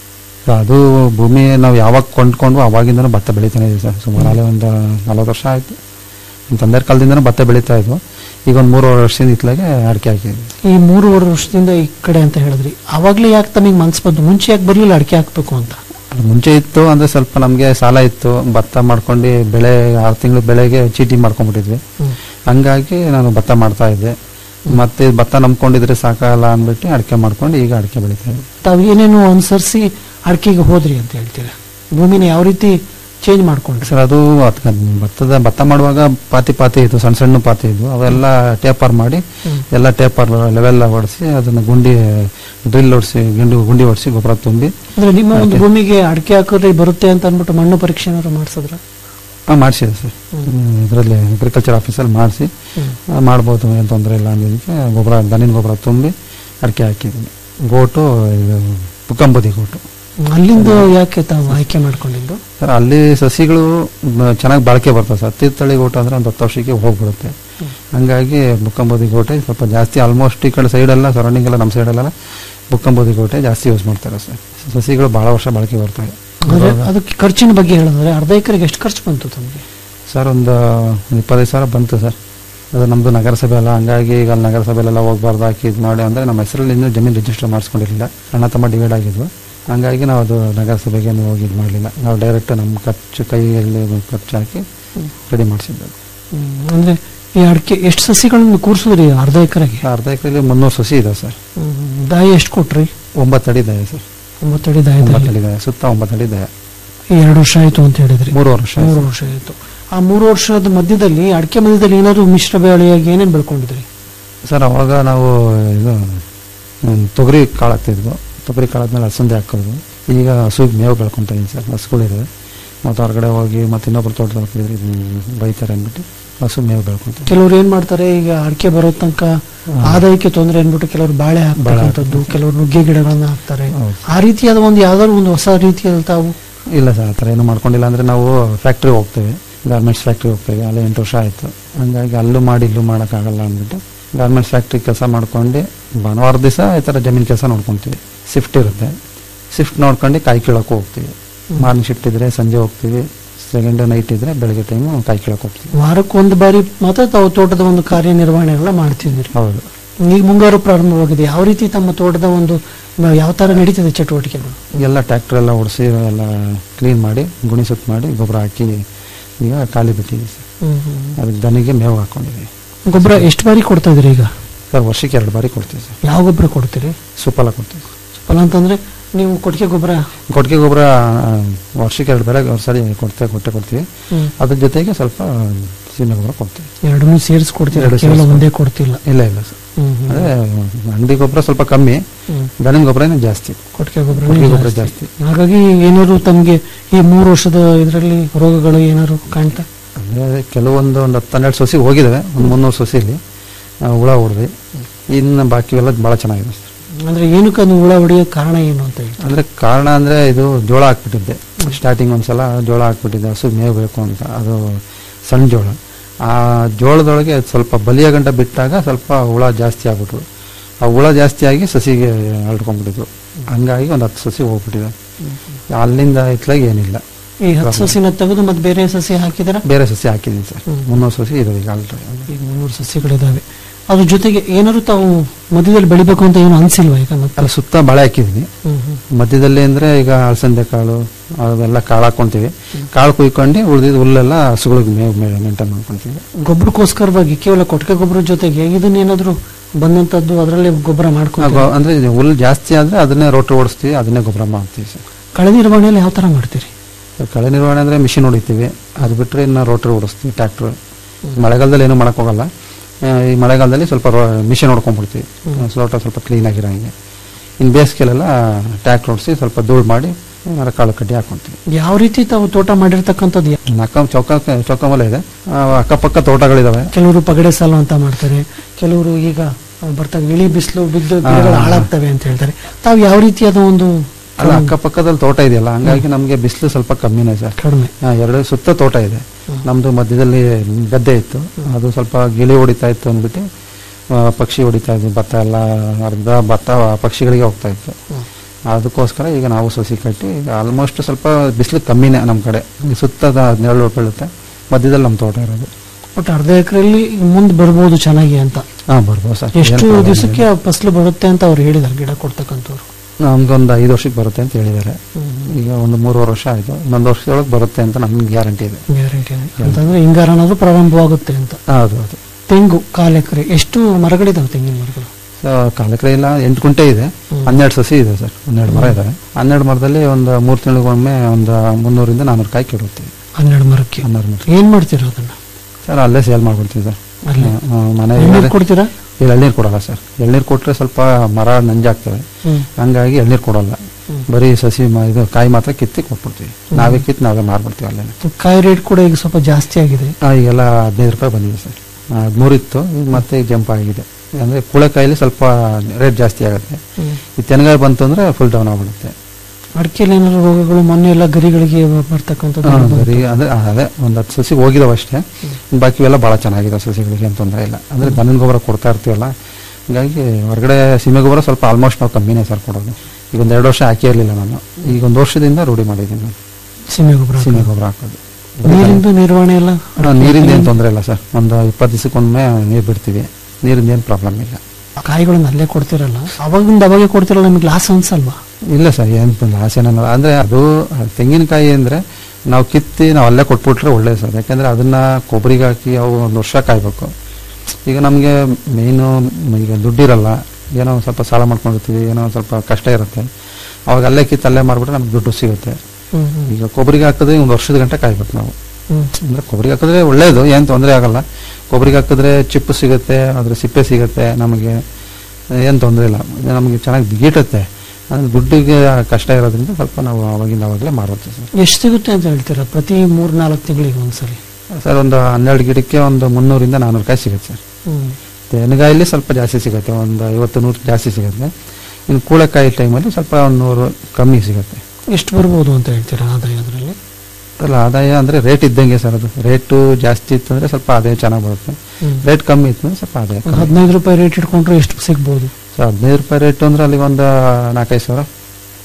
ಅದು ಭೂಮಿ ನಾವು ಯಾವಾಗ ಕೊಂಡ್ಕೊಂಡು ಅವಾಗಿಂದನೂ ಭತ್ತ ಬೆಳಿತಾನೆ ಇದೀವಿ ಸರ್ ಸುಮಾರು ಅಲ್ಲೇ ಒಂದು ನಲ್ವತ್ತು ವರ್ಷ ಆಯ್ತು ನಮ್ಮ ತಂದೆಯ ಕಾಲದಿಂದನೂ ಭತ್ತ ಬೆಳೀತಾ ಇದ್ವು ಈಗ ಒಂದು ಮೂರು ವರ್ಷದಿಂದ ಇತ್ಲಾಗೆ ಅಡಿಕೆ ಹಾಕಿದ್ವಿ ಈ ಮೂರುವರೆ ವರ್ಷದಿಂದ ಈ ಕಡೆ ಅಂತ ಹೇಳಿದ್ರಿ ಅವಾಗ್ಲೇ ಯಾಕೆ ತಮಗೆ ಮನ್ಸು ಬಂತು ಮುಂಚೆ ಯಾಕೆ ಬರ್ಲಿಲ್ಲ ಅಡಿಕೆ ಹಾಕ್ಬೇಕು ಅಂತ ಅದು ಮುಂಚೆ ಇತ್ತು ಅಂದ್ರೆ ಸ್ವಲ್ಪ ನಮಗೆ ಸಾಲ ಇತ್ತು ಭತ್ತ ಮಾಡ್ಕೊಂಡು ಬೆಳೆ ಆರು ತಿಂಗಳು ಬೆಳೆಗೆ ಚೀಟಿ ಮಾಡ್ಕೊಂಡ್ಬಿಟ್ಟಿದ್ವಿ ಹಂಗಾಗಿ ನಾನು ಭತ್ತ ಮಾಡ್ತಾ ಇದ್ದೆ ಮತ್ತೆ ಭತ್ತ ನಂಬ್ಕೊಂಡಿದ್ರೆ ಸಾಕಲ್ಲ ಅಂದ್ಬಿಟ್ಟು ಅಡಿಕೆ ಮಾಡ್ಕೊಂಡು ಈಗ ಅಡಿಕೆ ಬೆಳೀತಾ ಇದ್ದೆ ತಾವು ಏನೇನು ಅನುಸರಿಸಿ ಅಡಿಕೆಗೆ ಹೋದ್ರಿ ಅಂತ ಹೇಳ್ತೀರಾ ಭೂಮಿನ ಯಾವ ರೀತಿ ಚೇಂಜ್ ಮಾಡ್ಕೊಂಡ್ರಿ ಸರ್ ಅದು ಅದ್ಕ ಭತ್ತದ ಭತ್ತ ಮಾಡುವಾಗ ಪಾತಿ ಪಾತಿ ಇತ್ತು ಸಣ್ಣ ಸಣ್ಣ ಪಾತಿ ಇದ್ವು ಅವೆಲ್ಲ ಟೇಪರ್ ಮಾಡಿ ಎಲ್ಲ ಟೇಪರ್ ಲೆವೆಲ್ ಹೊಡಿಸಿ ಅದನ್ನ ಗುಂಡಿ ಡ್ರಿಲ್ ಹೊಡಿಸಿ ಗುಂಡಿ ಗುಂಡಿ ಹೊಡಿಸಿ ಗೊಬ್ಬರ ತುಂಬಿ ಅಂದ್ರೆ ನಿಮ್ಮ ಒಂದು ಅಡಿಕೆ. ಭೂಮಿಗೆ ಅಡಿಕೆ ಹಾಕಿದ್ರೆ ಬರುತ್ತೆ ಅಂತ ಅಂದ್ಬಿಟ್ಟು ಮಣ್ಣು ಪರೀಕ್ಷೆ ಏನಾದ್ರು ಮಾಡಿಸಿದ್ರ ಮಾಡಿಸಿದೆ ಸರ್ ಇದರಲ್ಲಿ ಅಗ್ರಿಕಲ್ಚರ್ ಆಫೀಸಲ್ಲಿ ಮಾಡಿಸಿ ಮಾಡ್ಬೋದು ಏನು ತೊಂದರೆ ಇಲ್ಲ ಅನ್ನೋದಕ್ಕೆ ಗೊಬ್ಬರ ದನಿನ ಗೊಬ್ಬರ ತುಂಬಿ ಅಡಿಕೆ ಹಾಕಿದ್ದೀನಿ ಗೋಟು ಇದು ಪುಕ್ಕಂಬುದಿ ಗೋಟು ಅಲ್ಲಿಂದ ಯಾಕೆ ತಾವು ಆಯ್ಕೆ ಮಾಡ್ಕೊಂಡಿದ್ದು ಸರ್ ಅಲ್ಲಿ ಸಸಿಗಳು ಚೆನ್ನಾಗಿ ಬಾಳಿಕೆ ಬರ್ತವೆ ಸರ್ ತೀರ್ಥಳಿ ಗೋಟು ಅಂದ್ರೆ ಒಂದು ಹತ್ತು ವರ್ಷಕ್ಕೆ ಹೋಗ್ಬಿಡುತ್ತೆ ಹಂಗಾಗಿ ಬುಕ್ಕಂಬೋದಿ ಗೋಟೆ ಸ್ವಲ್ಪ ಜಾಸ್ತಿ ಆಲ್ಮೋಸ್ಟ್ ಈ ಕಡೆ ಸೈಡೆಲ್ಲ ಸರೌಂಡಿಂಗ್ ಎಲ್ಲ ನಮ್ಮ ಸೈಡೆಲ್ಲ ಬುಕ್ಕಂಬೋದಿ ಗೋಟೆ ಜಾಸ್ತಿ ಯೂಸ್ ಮಾಡ್ತಾರೆ ಸರ್ ಸಸಿಗಳು ಬಹಳ ವರ್ಷ ಬಾಳಿಕೆ ಬರ್ತವೆ ಅಂದ್ರೆ ಅದಕ್ಕೆ ಖರ್ಚಿನ ಬಗ್ಗೆ ಹೇಳಿದ್ರೆ ಅರ್ಧ ಎಕರೆಗೆ ಎಷ್ಟು ಖರ್ಚು ಬಂತು ತಮಗೆ ಸರ್ ಒಂದು ಇಪ್ಪತ್ತೈದು ಸಾವಿರ ಬಂತು ಸರ್ ಅದು ನಮ್ಮದು ನಗರಸಭೆ ಅಲ್ಲ ಹಂಗಾಗಿ ಈಗ ಅಲ್ಲಿ ನಗರಸಭೆಲೆಲ್ಲ ಹೋಗ್ಬಾರ್ದು ಹಾಕಿ ಇದು ಮಾಡಿ ಅಂದರೆ ನಮ್ಮ ಹೆಸರಲ್ಲಿ ಇನ್ನೂ ಜಮೀನು ರಿಜಿಸ್ಟರ್ ಮಾಡಿಸ್ಕೊಂಡಿರಲಿಲ್ಲ ಅಣ್ಣ ತಮ್ಮ ಡಿವೈಡ್ ಆಗಿದ್ವು ಹಂಗಾಗಿ ನಾವು ಅದು ನಗರಸಭೆಗೆ ಹೋಗಿ ಇದು ಮಾಡಲಿಲ್ಲ ನಾವು ಡೈರೆಕ್ಟ್ ನಮ್ಮ ಖರ್ಚು ಕೈಯಲ್ಲಿ ಖರ್ಚು ಹಾಕಿ ರೆಡಿ ಮಾಡಿಸಿದ್ದು ಹ್ಮ್. ಅಂದ್ರೆ ಈ ಅಡಿಕೆ ಎಷ್ಟು ಸಸಿಗಳನ್ನು ಕೂರ್ಸಿದ್ರಿ ಅರ್ಧ ಎಕರೆಗೆ ಅರ್ಧ ಎಕರೆಲಿ ಮುನ್ನೂರು ಸಸಿ ಇದೆ ಸರ್ ದಾಯಿ ಎಷ್ಟು ಕೊಟ್ರಿ ಒಂಬತ್ತು ಅಡಿ ದಯ ಸರ್ ಒಂಬತ್ತಡಿ ಒಂಬತ್ತು ದಾಯದಲ್ಲಿ ಅಡಿ ದಯ ಸುತ್ತ ಒಂಬತ್ತು ಅಡಿ ದಯ ಈ ಎರಡು ವರ್ಷ ಆಯ್ತು ಅಂತ ಹೇಳಿದ್ರಿ ಮೂರು ವರ್ಷ ಆಯ್ತು. ಮೂರು ವರ್ಷ ಆಯ್ತು ಆ ಮೂರು ವರ್ಷದ ಮಧ್ಯದಲ್ಲಿ ಅಡಿಕೆ ಮಧ್ಯದಲ್ಲಿ ಏನಾದ್ರು ಮಿಶ್ರ ಬೆಳೆಯಾಗಿ ಏನೇನ್ ಬೆಳ್ಕೊಂಡಿದ್ರಿ ಸರ್ ಅವಾಗ ನಾವು ಇದು ಹ್ಮ್, ತೊಗರಿ ಕಾಳು ಹಾಕ್ತಿದ್ವು ತೊಗರಿ ಕಾಳಾದ್ಮೇಲೆ ಹಸಂದೆ ಹಾಕೋದು ಈಗ ಹಸುಗೆ ಮೇವು ಬೆಳ್ಕೊಂತ ಇದೀನಿ ಸರ್ ಹಸುಗಳಿವೆ ಮತ್ತು ಹೊರಗಡೆ ಹೋಗಿ ಮತ್ತೆ ಇನ್ನೊಬ್ರು ತೋಟದಲ್ಲಿ ಹಾಕಿದ್ರೆ ಬೈತಾರೆ ಅಂದ್ಬಿಟ್ಟು ಹಸು ಮೇವು ಬೆಳ್ಕೊಂತ ಕೆಲವ್ರು ಏನ್ ಮಾಡ್ತಾರೆ ಈಗ ಅಡಿಕೆ ಬರೋ ತನಕ ಆದಾಯಕ್ಕೆ ತೊಂದರೆ ಅನ್ಬಿಟ್ಟು ಕೆಲವರು ಬಾಳೆ ಹಾಕ್ತಕ್ಕಂಥದ್ದು ಕೆಲವರು ನುಗ್ಗೆ ಗಿಡಗಳನ್ನ ಹಾಕ್ತಾರೆ ಹೌದು. ಆ ರೀತಿಯಾದ ಒಂದು ಯಾವ್ದಾದ್ರು ಒಂದು ಹೊಸ ರೀತಿಯಲ್ಲಿ ತಾವು ಇಲ್ಲ ಸರ್ ಆ ಥರ ಏನು ಮಾಡ್ಕೊಂಡಿಲ್ಲ ಅಂದರೆ ನಾವು ಫ್ಯಾಕ್ಟ್ರಿ ಹೋಗ್ತೇವೆ ಗಾರ್ಮೆಂಟ್ಸ್ ಫ್ಯಾಕ್ಟ್ರಿ ಹೋಗ್ತೇವೆ ಅಲ್ಲಿ ಎಂಟು ವರ್ಷ ಆಯಿತು ಹಂಗಾಗಿ ಅಲ್ಲೂ ಮಾಡಿ ಇಲ್ಲೂ ಮಾಡೋಕ್ಕಾಗಲ್ಲ ಅಂದ್ಬಿಟ್ಟು ಗಾರ್ಮೆಂಟ್ಸ್ ಫ್ಯಾಕ್ಟ್ರಿ ಕೆಲಸ ಮಾಡ್ಕೊಂಡು ಭಾನುವಾರ ದಿವಸ ಈ ಥರ ಜಮೀನು ಕೆಲಸ ನೋಡ್ಕೊತೀವಿ ಶಿಫ್ಟ್ ಇರುತ್ತೆ ಶಿಫ್ಟ್ ನೋಡ್ಕೊಂಡು ಕಾಯಿ ಕೀಳಕ್ಕೂ ಹೋಗ್ತೀವಿ ಮಾರ್ನಿಂಗ್ ಶಿಫ್ಟ್ ಇದ್ರೆ ಸಂಜೆ ಹೋಗ್ತೀವಿ ಸೆಕೆಂಡ್ ನೈಟ್ ಇದ್ರೆ ಬೆಳಗ್ಗೆ ಟೈಮು ಕಾಯಿ ಕೀಳಕ್ ಹೋಗ್ತೀವಿ ವಾರಕ್ಕೆ ಒಂದು ಬಾರಿ ಮಾತ್ರ ತಾವು ತೋಟದ ಒಂದು ಕಾರ್ಯನಿರ್ವಹಣೆಗಳನ್ನ ಮಾಡ್ತಿದ್ದೀರಿ ಹೌದು ಈಗ ಮುಂಗಾರು ಪ್ರಾರಂಭವಾಗಿದೆ ಯಾವ ರೀತಿ ತಮ್ಮ ತೋಟದ ಒಂದು ಮ- ಯಾವ ತರ ನಡೀತಿದೆ ಚಟುವಟಿಕೆಗಳು ಎಲ್ಲ ಟ್ರ್ಯಾಕ್ಟರ್ ಎಲ್ಲ ಓಡಿಸಿ ಎಲ್ಲ ಕ್ಲೀನ್ ಮಾಡಿ ಗುಣಿ ಸುತ್ತ ಮಾಡಿ ಗೊಬ್ಬರ ಹಾಕಿ ಈಗ ಖಾಲಿ ಬಿಟ್ಟಿದ್ದೀವಿ ಸರ್ ಅದಕ್ಕೆ ದನಿಗೆ ಮೇವು ಹಾಕೊಂಡಿದ್ದೀವಿ ಗೊಬ್ಬರ ಎಷ್ಟು ಬಾರಿ ಕೊಡ್ತಾ ಇದ್ರಿ ಈಗ ಸರ್ ವರ್ಷಕ್ಕೆ ಎರಡು ಬಾರಿ ಕೊಡ್ತೀವಿ ಸರ್ ಯಾವ ಗೊಬ್ಬರ ಕೊಡ್ತೀರಿ ಸುಫಲ ಕೊಡ್ತೀವಿ ಫಲ ಅಂತಂದ್ರೆ ನೀವು ಕೊಟ್ಟಿಗೆ ಗೊಬ್ಬರ ಕೊಟ್ಟಿಗೆ ಗೊಬ್ಬರ ಆ, ವರ್ಷಕ್ಕೆ ಎರಡು ಬೇರೆ ಸರಿ ಕೊಡ್ತೇ ಕೊಟ್ಟೆ ಕೊಡ್ತೀವಿ ಹ್ಮ್. ಅದ್ರ ಜೊತೆಗೆ ಸ್ವಲ್ಪ ಸೀಮೆ ಗೊಬ್ಬರ ಕೊಡ್ತೀವಿ ಎರಡನ್ನೂ ಸೇರಿಸಿ ಕೊಡ್ತೀರಾ ಎರಡು ಕೇವಲ ಸೇರ್ಸಿ ಒಂದೇ ಕೊಡ್ತಿಲ್ಲ ಇಲ್ಲ ಇಲ್ಲ ಸರ್ ಹ್ಮ್, ಹ್ಮ್. ಅದೇ ಅಂಗಡಿ ಗೊಬ್ಬರ ಸ್ವಲ್ಪ ಕಮ್ಮಿ ಹ್ಮ್. ದನಿನ ಗೊಬ್ಬರನೇ ಜಾಸ್ತಿ ಕೊಟ್ಟಿಗೆ ಗೊಬ್ಬರ ಕೊಟ್ಟಿಗೆ ಗೊಬ್ಬರ ಜಾಸ್ತಿ ಹಾಗಾಗಿ ಏನಾದ್ರು ತಮಗೆ ಈ ಮೂರು ವರ್ಷದ ಇದರಲ್ಲಿ ರೋಗಗಳು ಏನಾದ್ರು ಕಾಣ್ತಾ ಅಂದ್ರೆ ಕೆಲವೊಂದು ಒಂದು ಹತ್ತು ಹನ್ನೆರಡು ಸೊಸಿ ಹೋಗಿದಾವೆ ಒಂದು ಮುನ್ನೂರು ಸೊಸಿಲಿ ಆ, ಹುಳ ಹೊಡೆದ್ವಿ ಇನ್ನು ಬಾಕಿ ಎಲ್ಲ ಭಾಳ ಚೆನ್ನಾಗಿದೆ ಸರ್ ಅಂದ್ರೆ ಏನಕ್ಕೆ ಅದು ಹುಳ ಹೊಡೆಯೋ ಕಾರಣ ಏನು ಅಂತ ಹೇಳಿ ಅಂದ್ರೆ ಕಾರಣ ಅಂದ್ರೆ ಇದು ಜೋಳ ಹಾಕ್ಬಿಟ್ಟಿದ್ದೆ ಸ್ಟಾರ್ಟಿಂಗ್ ಒಂದ್ಸಲ ಜೋಳ ಹಾಕ್ಬಿಟ್ಟಿದ್ದೆ ಹಸು ಮೇವು ಬೇಕು ಅಂತ ಅದು ಸಣ್ಣ ಜೋಳ ಆ ಜೋಳದೊಳಗೆ ಸ್ವಲ್ಪ ಬಲಿಯ ಗಂಟ ಬಿಟ್ಟಾಗ ಸ್ವಲ್ಪ ಹುಳ ಜಾಸ್ತಿ ಆಗ್ಬಿಟ್ರು ಆ ಹುಳ ಜಾಸ್ತಿ ಆಗಿ ಸಸಿಗೆ ಹರಡ್ಕೊಂಡ್ಬಿಟ್ಟಿದ್ರು ಹಂಗಾಗಿ ಒಂದು ಹತ್ತು ಸಸಿ ಹೋಗ್ಬಿಟ್ಟಿದೆ ಅಲ್ಲಿಂದ ಇತ್ಲಾಗ ಏನಿಲ್ಲ ಈ ಹತ್ತು ಸಸಿನ ತೆಗೆದು ಮತ್ತೆ ಬೇರೆ ಸಸಿ ಹಾಕಿದಾರ ಬೇರೆ ಸಸಿ ಹಾಕಿದ್ದೀನಿ ಸರ್ ಮುನ್ನೂರು ಸಸಿ ಇದಾವೆ ಈಗ ಆಲ್ರೆಡಿ ಈಗ ಮುನ್ನೂರು ಸಸಿಗಳಿದಾವೆ ಅದ್ರ ಜೊತೆಗೆ ಏನಾದ್ರು ತಾವು ಮಧ್ಯದಲ್ಲಿ ಬೆಳಿಬೇಕು ಅಂತ ಏನು ಅನ್ಸಿಲ್ವಾ ಈಗ ಮತ್ತೆ ಅಲ್ಲಿ ಸುತ್ತ ಬಾಳೆ ಹಾಕಿದ್ದೀನಿ ಹ್ಮ್, ಹ್ಮ್. ಮಧ್ಯದಲ್ಲಿ ಅಂದ್ರೆ ಈಗ ಅಲಸಂದೆ ಕಾಳು ಅವೆಲ್ಲ ಕಾಳು ಹಾಕೊಂತೀವಿ ಕಾಳು ಕುಯ್ಕೊಂಡು ಉಳಿದಿದ್ದು ಹುಲ್ಲೆಲ್ಲ ಹಸುಗಳಿಗೆ ಮೇವು ಮೇಂಟೈನ್ ಮಾಡ್ಕೊಂತೀವಿ ಗೊಬ್ಬರಕ್ಕೋಸ್ಕರವಾಗಿ ಕೇವಲ ಕೊಟ್ಟಿಗೆ ಗೊಬ್ಬರದ ಜೊತೆಗೆ ಇದನ್ನೇನಾದ್ರು ಬಂದಂತದ್ದು ಅದರಲ್ಲಿ ಗೊಬ್ಬರ ಆ ಮಾಡ್ಕೊಂಡು ಗೊ- ಅಂದ್ರೆ ಇದು ಹುಲ್ಲು ಜಾಸ್ತಿ ಆದ್ರೆ ಅದನ್ನೇ ರೋಟ್ರಿ ಓಡಿಸ್ತೀವಿ ಅದನ್ನೇ ಗೊಬ್ಬರ ಮಾಡ್ತೀವಿ ಸರ್ ಕಳೆ ನಿರ್ವಹಣೆಯಲ್ಲಿ ಯಾವ ತರ ಮಾಡ್ತೀರಿ ಕಳೆ ನಿರ್ವಹಣೆ ಅಂದ್ರೆ ಮಿಷಿನ್ ಹೊಡಿತೀವಿ ಅದು ಬಿಟ್ರೆ ಇನ್ನು ರೋಟ್ರಿ ಓಡಿಸ್ತೀವಿ ಟ್ರ್ಯಾಕ್ಟರ್ ಮಳೆಗಾಲದಲ್ಲಿ ಏನು ಮಾಡಕ್ ಹೋಗಲ್ಲ ಆ, ಈ ಮಳೆಗಾಲದಲ್ಲಿ ಸ್ವಲ್ಪ ಮಿಷಿನ್ ಹೊಡ್ಕೊಂಡ್ಬಿಡ್ತೀವಿ ತೋಟ ಸ್ವಲ್ಪ ಕ್ಲೀನ್ ಆಗಿರಂಗೆ ಇನ್ನು ಬೇಸಿಗೆಲೆಲ್ಲ ಟ್ರ್ಯಾಕ್ಟರ್ ಓಡಿಸಿ ಸ್ವಲ್ಪ ಧೂಳು ಮಾಡಿ ಮರ ಕಾಳು ಕಡ್ಡಿ ಹಾಕೊಂತೀವಿ ಯಾವ ರೀತಿ ತಾವು ತೋಟ ಮಾಡಿರ್ತಕ್ಕಂಥದ್ದು ಯಾ- ನಕ್ಕ ಚೌಕ ಚೌಕಮಲೆ ಇದೆ ಆ, ಅಕ್ಕಪಕ್ಕ ತೋಟಗಳಿದಾವೆ ಕೆಲವರು ಪಗಡೆ ಸಾಲು ಅಂತ ಮಾಡ್ತಾರೆ ಕೆಲವರು ಈಗ ಬರ್ತಾಗ ಇಳಿ ಬಿಸಿಲು ಬಿದ್ದು ಗಿಡಗಳು ಹಾಳಾಗ್ತವೆ ಅಂತ ಹೇಳ್ತಾರೆ ತಾವು ಯಾವ ರೀತಿಯಾದ ಒಂದು ಅಲ್ಲ ಅಕ್ಕಪಕ್ಕದಲ್ಲಿ ತೋಟ ಇದೆಯಲ್ಲ ಹಂಗಾಗಿ ನಮಗೆ ಬಿಸಿಲು ಸ್ವಲ್ಪ ಕಮ್ಮಿನೇ ಸರ್ ಕಡಿಮೆ ಆ, ಎರಡು ಸುತ್ತ ತೋಟ ಇದೆ ನಮ್ದು ಮಧ್ಯದಲ್ಲಿ ಗದ್ದೆ ಇತ್ತು ಅದು ಸ್ವಲ್ಪ ಗಿಳಿ ಹೊಡಿತಾ ಇತ್ತು ಅಂದ್ಬಿಟ್ಟು ಆ, ಪಕ್ಷಿ ಹೊಡಿತಾ ಇದ್ವಿ ಭತ್ತ ಎಲ್ಲ ಅರ್ಧ ಭತ್ತ ಆ ಪಕ್ಷಿಗಳಿಗೆ ಹೋಗ್ತಾ ಇತ್ತು ಅದಕ್ಕೋಸ್ಕರ ಈಗ ನಾವು ಸಸಿ ಕಟ್ಟಿ ಈಗ ಆಲ್ಮೋಸ್ಟ್ ಸ್ವಲ್ಪ ಬಿಸಿಲು ಕಮ್ಮಿನೇ ನಮ್ಮ ಕಡೆ ಈ ಸುತ್ತದ ನೆರಳು ಬೀಳುತ್ತೆ ಮಧ್ಯದಲ್ಲಿ ನಮ್ಮ ತೋಟ ಇರೋದು ಒಟ್ಟು ಅರ್ಧ ಎಕರೆಯಲ್ಲಿ ಮುಂದೆ ಬರ್ಬೋದು ಚೆನ್ನಾಗಿ ಅಂತ ಹಾ ಬರ್ಬೋದು ಸರ್ ಎಷ್ಟು ದಿವಸಕ್ಕೆ ಆ ಫಸಲು ಬರುತ್ತೆ ಅಂತ ಅವ್ರು ಹೇಳಿದಾರೆ ಗಿಡ ಕೊಡ್ತಕ್ಕಂಥವ್ರು ನಮ್ಗೊಂದು ಐದು ವರ್ಷಕ್ಕೆ ಬರುತ್ತೆ ಅಂತ ಹೇಳಿದ್ದಾರೆ ಈಗ ಒಂದು ಮೂರುವರೆ ವರ್ಷ ಆಯ್ತು ಇನ್ನೊಂದು ವರ್ಷದೊಳಗೆ ಬರುತ್ತೆ ಅಂತ ನಮ್ಗೆ ಗ್ಯಾರಂಟಿ ಇದೆ ಗ್ಯಾರಂಟಿ ಅಂತಂದ್ರೆ ಹಿಂಗಾರ ಅನ್ನೋದು ಪ್ರಾರಂಭವಾಗುತ್ತೆ ಅಂತ ಹೌದು ಹೌದು ತೆಂಗು ಕಾಲು ಎಕರೆ ಎಷ್ಟು ಮರಗಳಿದಾವೆ ತೆಂಗಿನ ಮರಗಳು ಕಾಲಕ್ರೆ ಇಲ್ಲ ಎಂಟು ಕುಂಟೆ ಇದೆ ಹನ್ನೆರಡು ಸಸಿ ಇದೆ ಸರ್ ಹನ್ನೆರಡು ಮರ ಇದಾವೆ ಹನ್ನೆರಡು ಮರದಲ್ಲಿ ಒಂದು ಮೂರು ತಿಂಗಳಿಗೊಮ್ಮೆ ಒಂದು ಮುನ್ನೂರಿಂದ ನಾನ್ನೂರು ಕಾಯಿ ಕೆಡುತ್ತೀವಿ ಹನ್ನೆರಡು ಮರಕ್ಕೆ ಹನ್ನೆರಡು ಮರ ಏನ್ ಮಾಡ್ತೀರಾ ಅದನ್ನ ಸರ್ ಅಲ್ಲೇ ಸೇಲ್ ಮಾಡ್ಬಿಡ್ತೀವಿ ಸರ್ ಅಲ್ಲೇ? ಆ, ಮನೆ ಎಳ್ನೀರು ಕೊಡ್ತೀರಾ ಇಲ್ಲ ಎಳ್ನೀರು ಕೊಡಲ್ಲ ಸರ್ ಎಳ್ನೀರು ಕೊಟ್ರೆ ಸ್ವಲ್ಪ ಮರ ನಂಜಾಗ್ತವೆ ಹ್ಮ್. ಹಂಗಾಗಿ ಎಳ್ನೀರು ಕೊಡಲ್ಲ ಬರೀ ಸಸಿ ಮ- ಇದು ಕಾಯಿ ಮಾತ್ರ ಕಿತ್ತಿ ಕೊಟ್ಬಿಡ್ತೀವಿ ನಾವೇ ಕಿತ್ತು ನಾವೇ ಮಾರ್ಬಿಡ್ತೀವಿ ಅಲ್ಲೇ ಕಾಯಿ ರೇಟ್ ಕೂಡ ಈಗ ಸ್ವಲ್ಪ ಜಾಸ್ತಿ ಆಗಿದೆ ಈಗೆಲ್ಲ ಹದಿನೈದು ರೂಪಾಯಿ ಬಂದಿದೆ ಸರ್ ಹದಿಮೂರು ಇತ್ತು ಈಗ ಮತ್ತೆ ಈಗ ಜಂಪ್ ಆಗಿದೆ ಅಂದ್ರೆ ಕುಳೆಕಾಯಲ್ಲಿ ಸ್ವಲ್ಪ ರೇಟ್ ಜಾಸ್ತಿ ಆಗುತ್ತೆ ಈ ತೆನಗಾಯಿ ಬಂತು ಅಂದ್ರೆ ಫುಲ್ ಡೌನ್ ಆಗ್ಬಿಡುತ್ತೆ ಅಡಿಕೆಯಲ್ಲಿ ಏನಾದ್ರು ರೋಗಗಳು ಮೊನ್ನೆ ಎಲ್ಲ ಗರಿಗಳಿಗೆ ಬರ್ತಕ್ಕಂಥದ್ದು ಹಾ, ಬಂತು. ಬರೀ ಅಂದ್ರೆ ಅದೇ ಒಂದು ಹತ್ತು ಸಸಿ ಹೋಗಿದಾವೆ ಅಷ್ಟೇ ಬಾಕಿ ಎಲ್ಲ ಭಾಳ ಚೆನ್ನಾಗಿದೆ ಸಸಿಗಳಿಗೆ ಏನು ತೊಂದರೆ ಇಲ್ಲ ಅಂದ್ರೆ ದನದ ಗೊಬ್ಬರ ಕೊಡ್ತಾ ಇರ್ತೀವಲ್ಲ ಹೀಗಾಗಿ ಹೊರಗಡೆ ಸೀಮೆ ಗೊಬ್ಬರ ಸ್ವಲ್ಪ ಆಲ್ಮೋಸ್ಟ್ ನಾವು ಕಮ್ಮಿನೇ ಸರ್ ಕೊಡೋದು ಈಗ ಒಂದು ಎರಡು ವರ್ಷ ಹಾಕಿ ಇರಲಿಲ್ಲ ನಾನು ಈಗ ಒಂದು ವರ್ಷದಿಂದ ರೂಢಿ ಮಾಡಿದ್ದೀನಿ ನಾನು ಸೀಮೆ ಗೊಬ್ಬರ ಸೀಮೆ ಗೊಬ್ಬರ ಹಾಕೋದು ನೀರಿಂದು ನಿರ್ವಹಣೆ ಎಲ್ಲ ಹಾ, ನೀರಿಂದ ಏನು ತೊಂದರೆ ಇಲ್ಲ ಸರ್ ಒಂದು ಇಪ್ಪತ್ತು ದಿವಸಕ್ಕೊಮ್ಮೆ ನೀರು ಬಿಡ್ತೀವಿ ನೀರಿಂದ ಏನು ಪ್ರಾಬ್ಲಮ್ ಇಲ್ಲ ಕಾಯಿಗಳನ್ನ ಅಲ್ಲೇ ಕೊಡ್ತಿರಲ್ಲ ಅವಾಗಿಂದ ಅವಾಗೆ ಕೊಡ್ತಿರಲ್ಲ ನಿಮ್ಗೆ ಲಾಸ್ ಅನ್ಸಲ್ವಾ ಇಲ್ಲ ಸರ್ ಏನು ಲಾಸ್ ಏನಲ್ಲ ಅಂದ್ರೆ ಅದು ತೆಂಗಿನಕಾಯಿ ಅಂದ್ರೆ ನಾವು ಕಿತ್ತಿ ನಾವು ಅಲ್ಲೇ ಕೊಟ್ಬಿಟ್ರೆ ಒಳ್ಳೇದು ಸರ್ ಯಾಕಂದ್ರೆ ಅದನ್ನ ಕೊಬ್ಬರಿಗೆ ಹಾಕಿ ಅವು ಒಂದು ವರ್ಷ ಕಾಯ್ಬೇಕು ಈಗ ನಮಗೆ ಮೇಯ್ನು ಈಗ ದುಡ್ಡಿರಲ್ಲ ಏನೋ ಒಂದ್ ಸ್ವಲ್ಪ ಸಾಲ ಮಾಡ್ಕೊಂಡಿರ್ತೀವಿ ಏನೋ ಒಂದ್ ಸ್ವಲ್ಪ ಕಷ್ಟ ಇರುತ್ತೆ ಅವಾಗ ಅಲ್ಲೇ ಕಿತ್ತು ಅಲ್ಲೇ ಮಾರ್ಬಿಟ್ರೆ ನಮ್ಗೆ ದುಡ್ಡು ಸಿಗುತ್ತೆ ಹ್ಮ್ ಹ್ಮ್. ಈಗ ಕೊಬ್ಬರಿಗೆ ಹಾಕಿದ್ರೆ ಒಂದು ವರ್ಷದ ಗಂಟೆ ಕಾಯ್ಬೇಕು ನಾವು ಹ್ಮ್. ಅಂದ್ರೆ ಕೊಬ್ಬರಿಗೆ ಹಾಕಿದ್ರೆ ಒಳ್ಳೇದು ಏನು ತೊಂದರೆ ಆಗಲ್ಲ ಕೊಬ್ಬರಿಗೆ ಹಾಕಿದ್ರೆ ಚಿಪ್ಪು ಸಿಗುತ್ತೆ ಅದ್ರ ಸಿಪ್ಪೆ ಸಿಗುತ್ತೆ ನಮಗೆ ಏನು ತೊಂದರೆ ಇಲ್ಲ ನಮಗೆ ಚೆನ್ನಾಗಿ ಗೀಟುತ್ತೆ ಅಂದ್ರೆ ದುಡ್ಡಿಗೆ ಕಷ್ಟ ಇರೋದ್ರಿಂದ ಸ್ವಲ್ಪ ನಾವು ಅವಾಗಿಂದ ಅವಾಗಲೇ ಮಾರುತ್ತೆ ಸರ್ ಎಷ್ಟು ಸಿಗುತ್ತೆ ಅಂತ ಹೇಳ್ತೀರಾ ಪ್ರತಿ ಮೂರ್ ನಾಲ್ಕು ತಿಂಗಳಿಗೆ ಒಂದ್ಸರಿ ಸರ್ ಒಂದು ಹನ್ನೆರಡು ಗಿಡಕ್ಕೆ ಒಂದು ಮುನ್ನೂರಿಂದ ನಾನ್ನೂರು ಕಾಯಿ ಸಿಗುತ್ತೆ ಸರ್ ಹ್ಮ್ ತೆಂಗಾಯಲ್ಲಿ ಸ್ವಲ್ಪ ಜಾಸ್ತಿ ಸಿಗುತ್ತೆ ಒಂದು ಐವತ್ತು ನೂರು ಜಾಸ್ತಿ ಸಿಗುತ್ತೆ ಇನ್ನು ಕೂಳೆಕಾಯಿ ಟೈಮಲ್ಲಿ ಸ್ವಲ್ಪ ಒಂದು ನೂರು ಕಮ್ಮಿ ಸಿಗುತ್ತೆ ಎಷ್ಟು ಬರ್ಬೋದು ಅಂತ ಹೇಳ್ತೀರಾ ಆದಾಯ ಅದರಲ್ಲಿ ಅಲ್ಲ ಆದಾಯ ಅಂದ್ರೆ ರೇಟ್ ಇದ್ದಂಗೆ ಸರ್ ಅದು ರೇಟು ಜಾಸ್ತಿ ಇತ್ತು ಅಂದ್ರೆ ಸ್ವಲ್ಪ ಆದಾಯ ಚೆನ್ನಾಗಿ ಬರುತ್ತೆ ಹ್ಮ್. ರೇಟ್ ಕಮ್ಮಿ ಇತ್ತು ಅಂದ್ರೆ ಸ್ವಲ್ಪ ಆದಾಯ ಒಂದು ಕಮ್ಮಿ. ಹದಿನೈದು ರೂಪಾಯಿ ರೇಟ್ ಇಟ್ಕೊಂಡ್ರೆ ಎಷ್ಟು ಸಿಗ್ಬೋದು ಸೊ ಹದಿನೈದು ರೂಪಾಯಿ ರೇಟ್ ಅಂದ್ರೆ ಅಲ್ಲಿಗೆ ಒಂದು ನಾಲ್ಕೈದು ಸಾವಿರ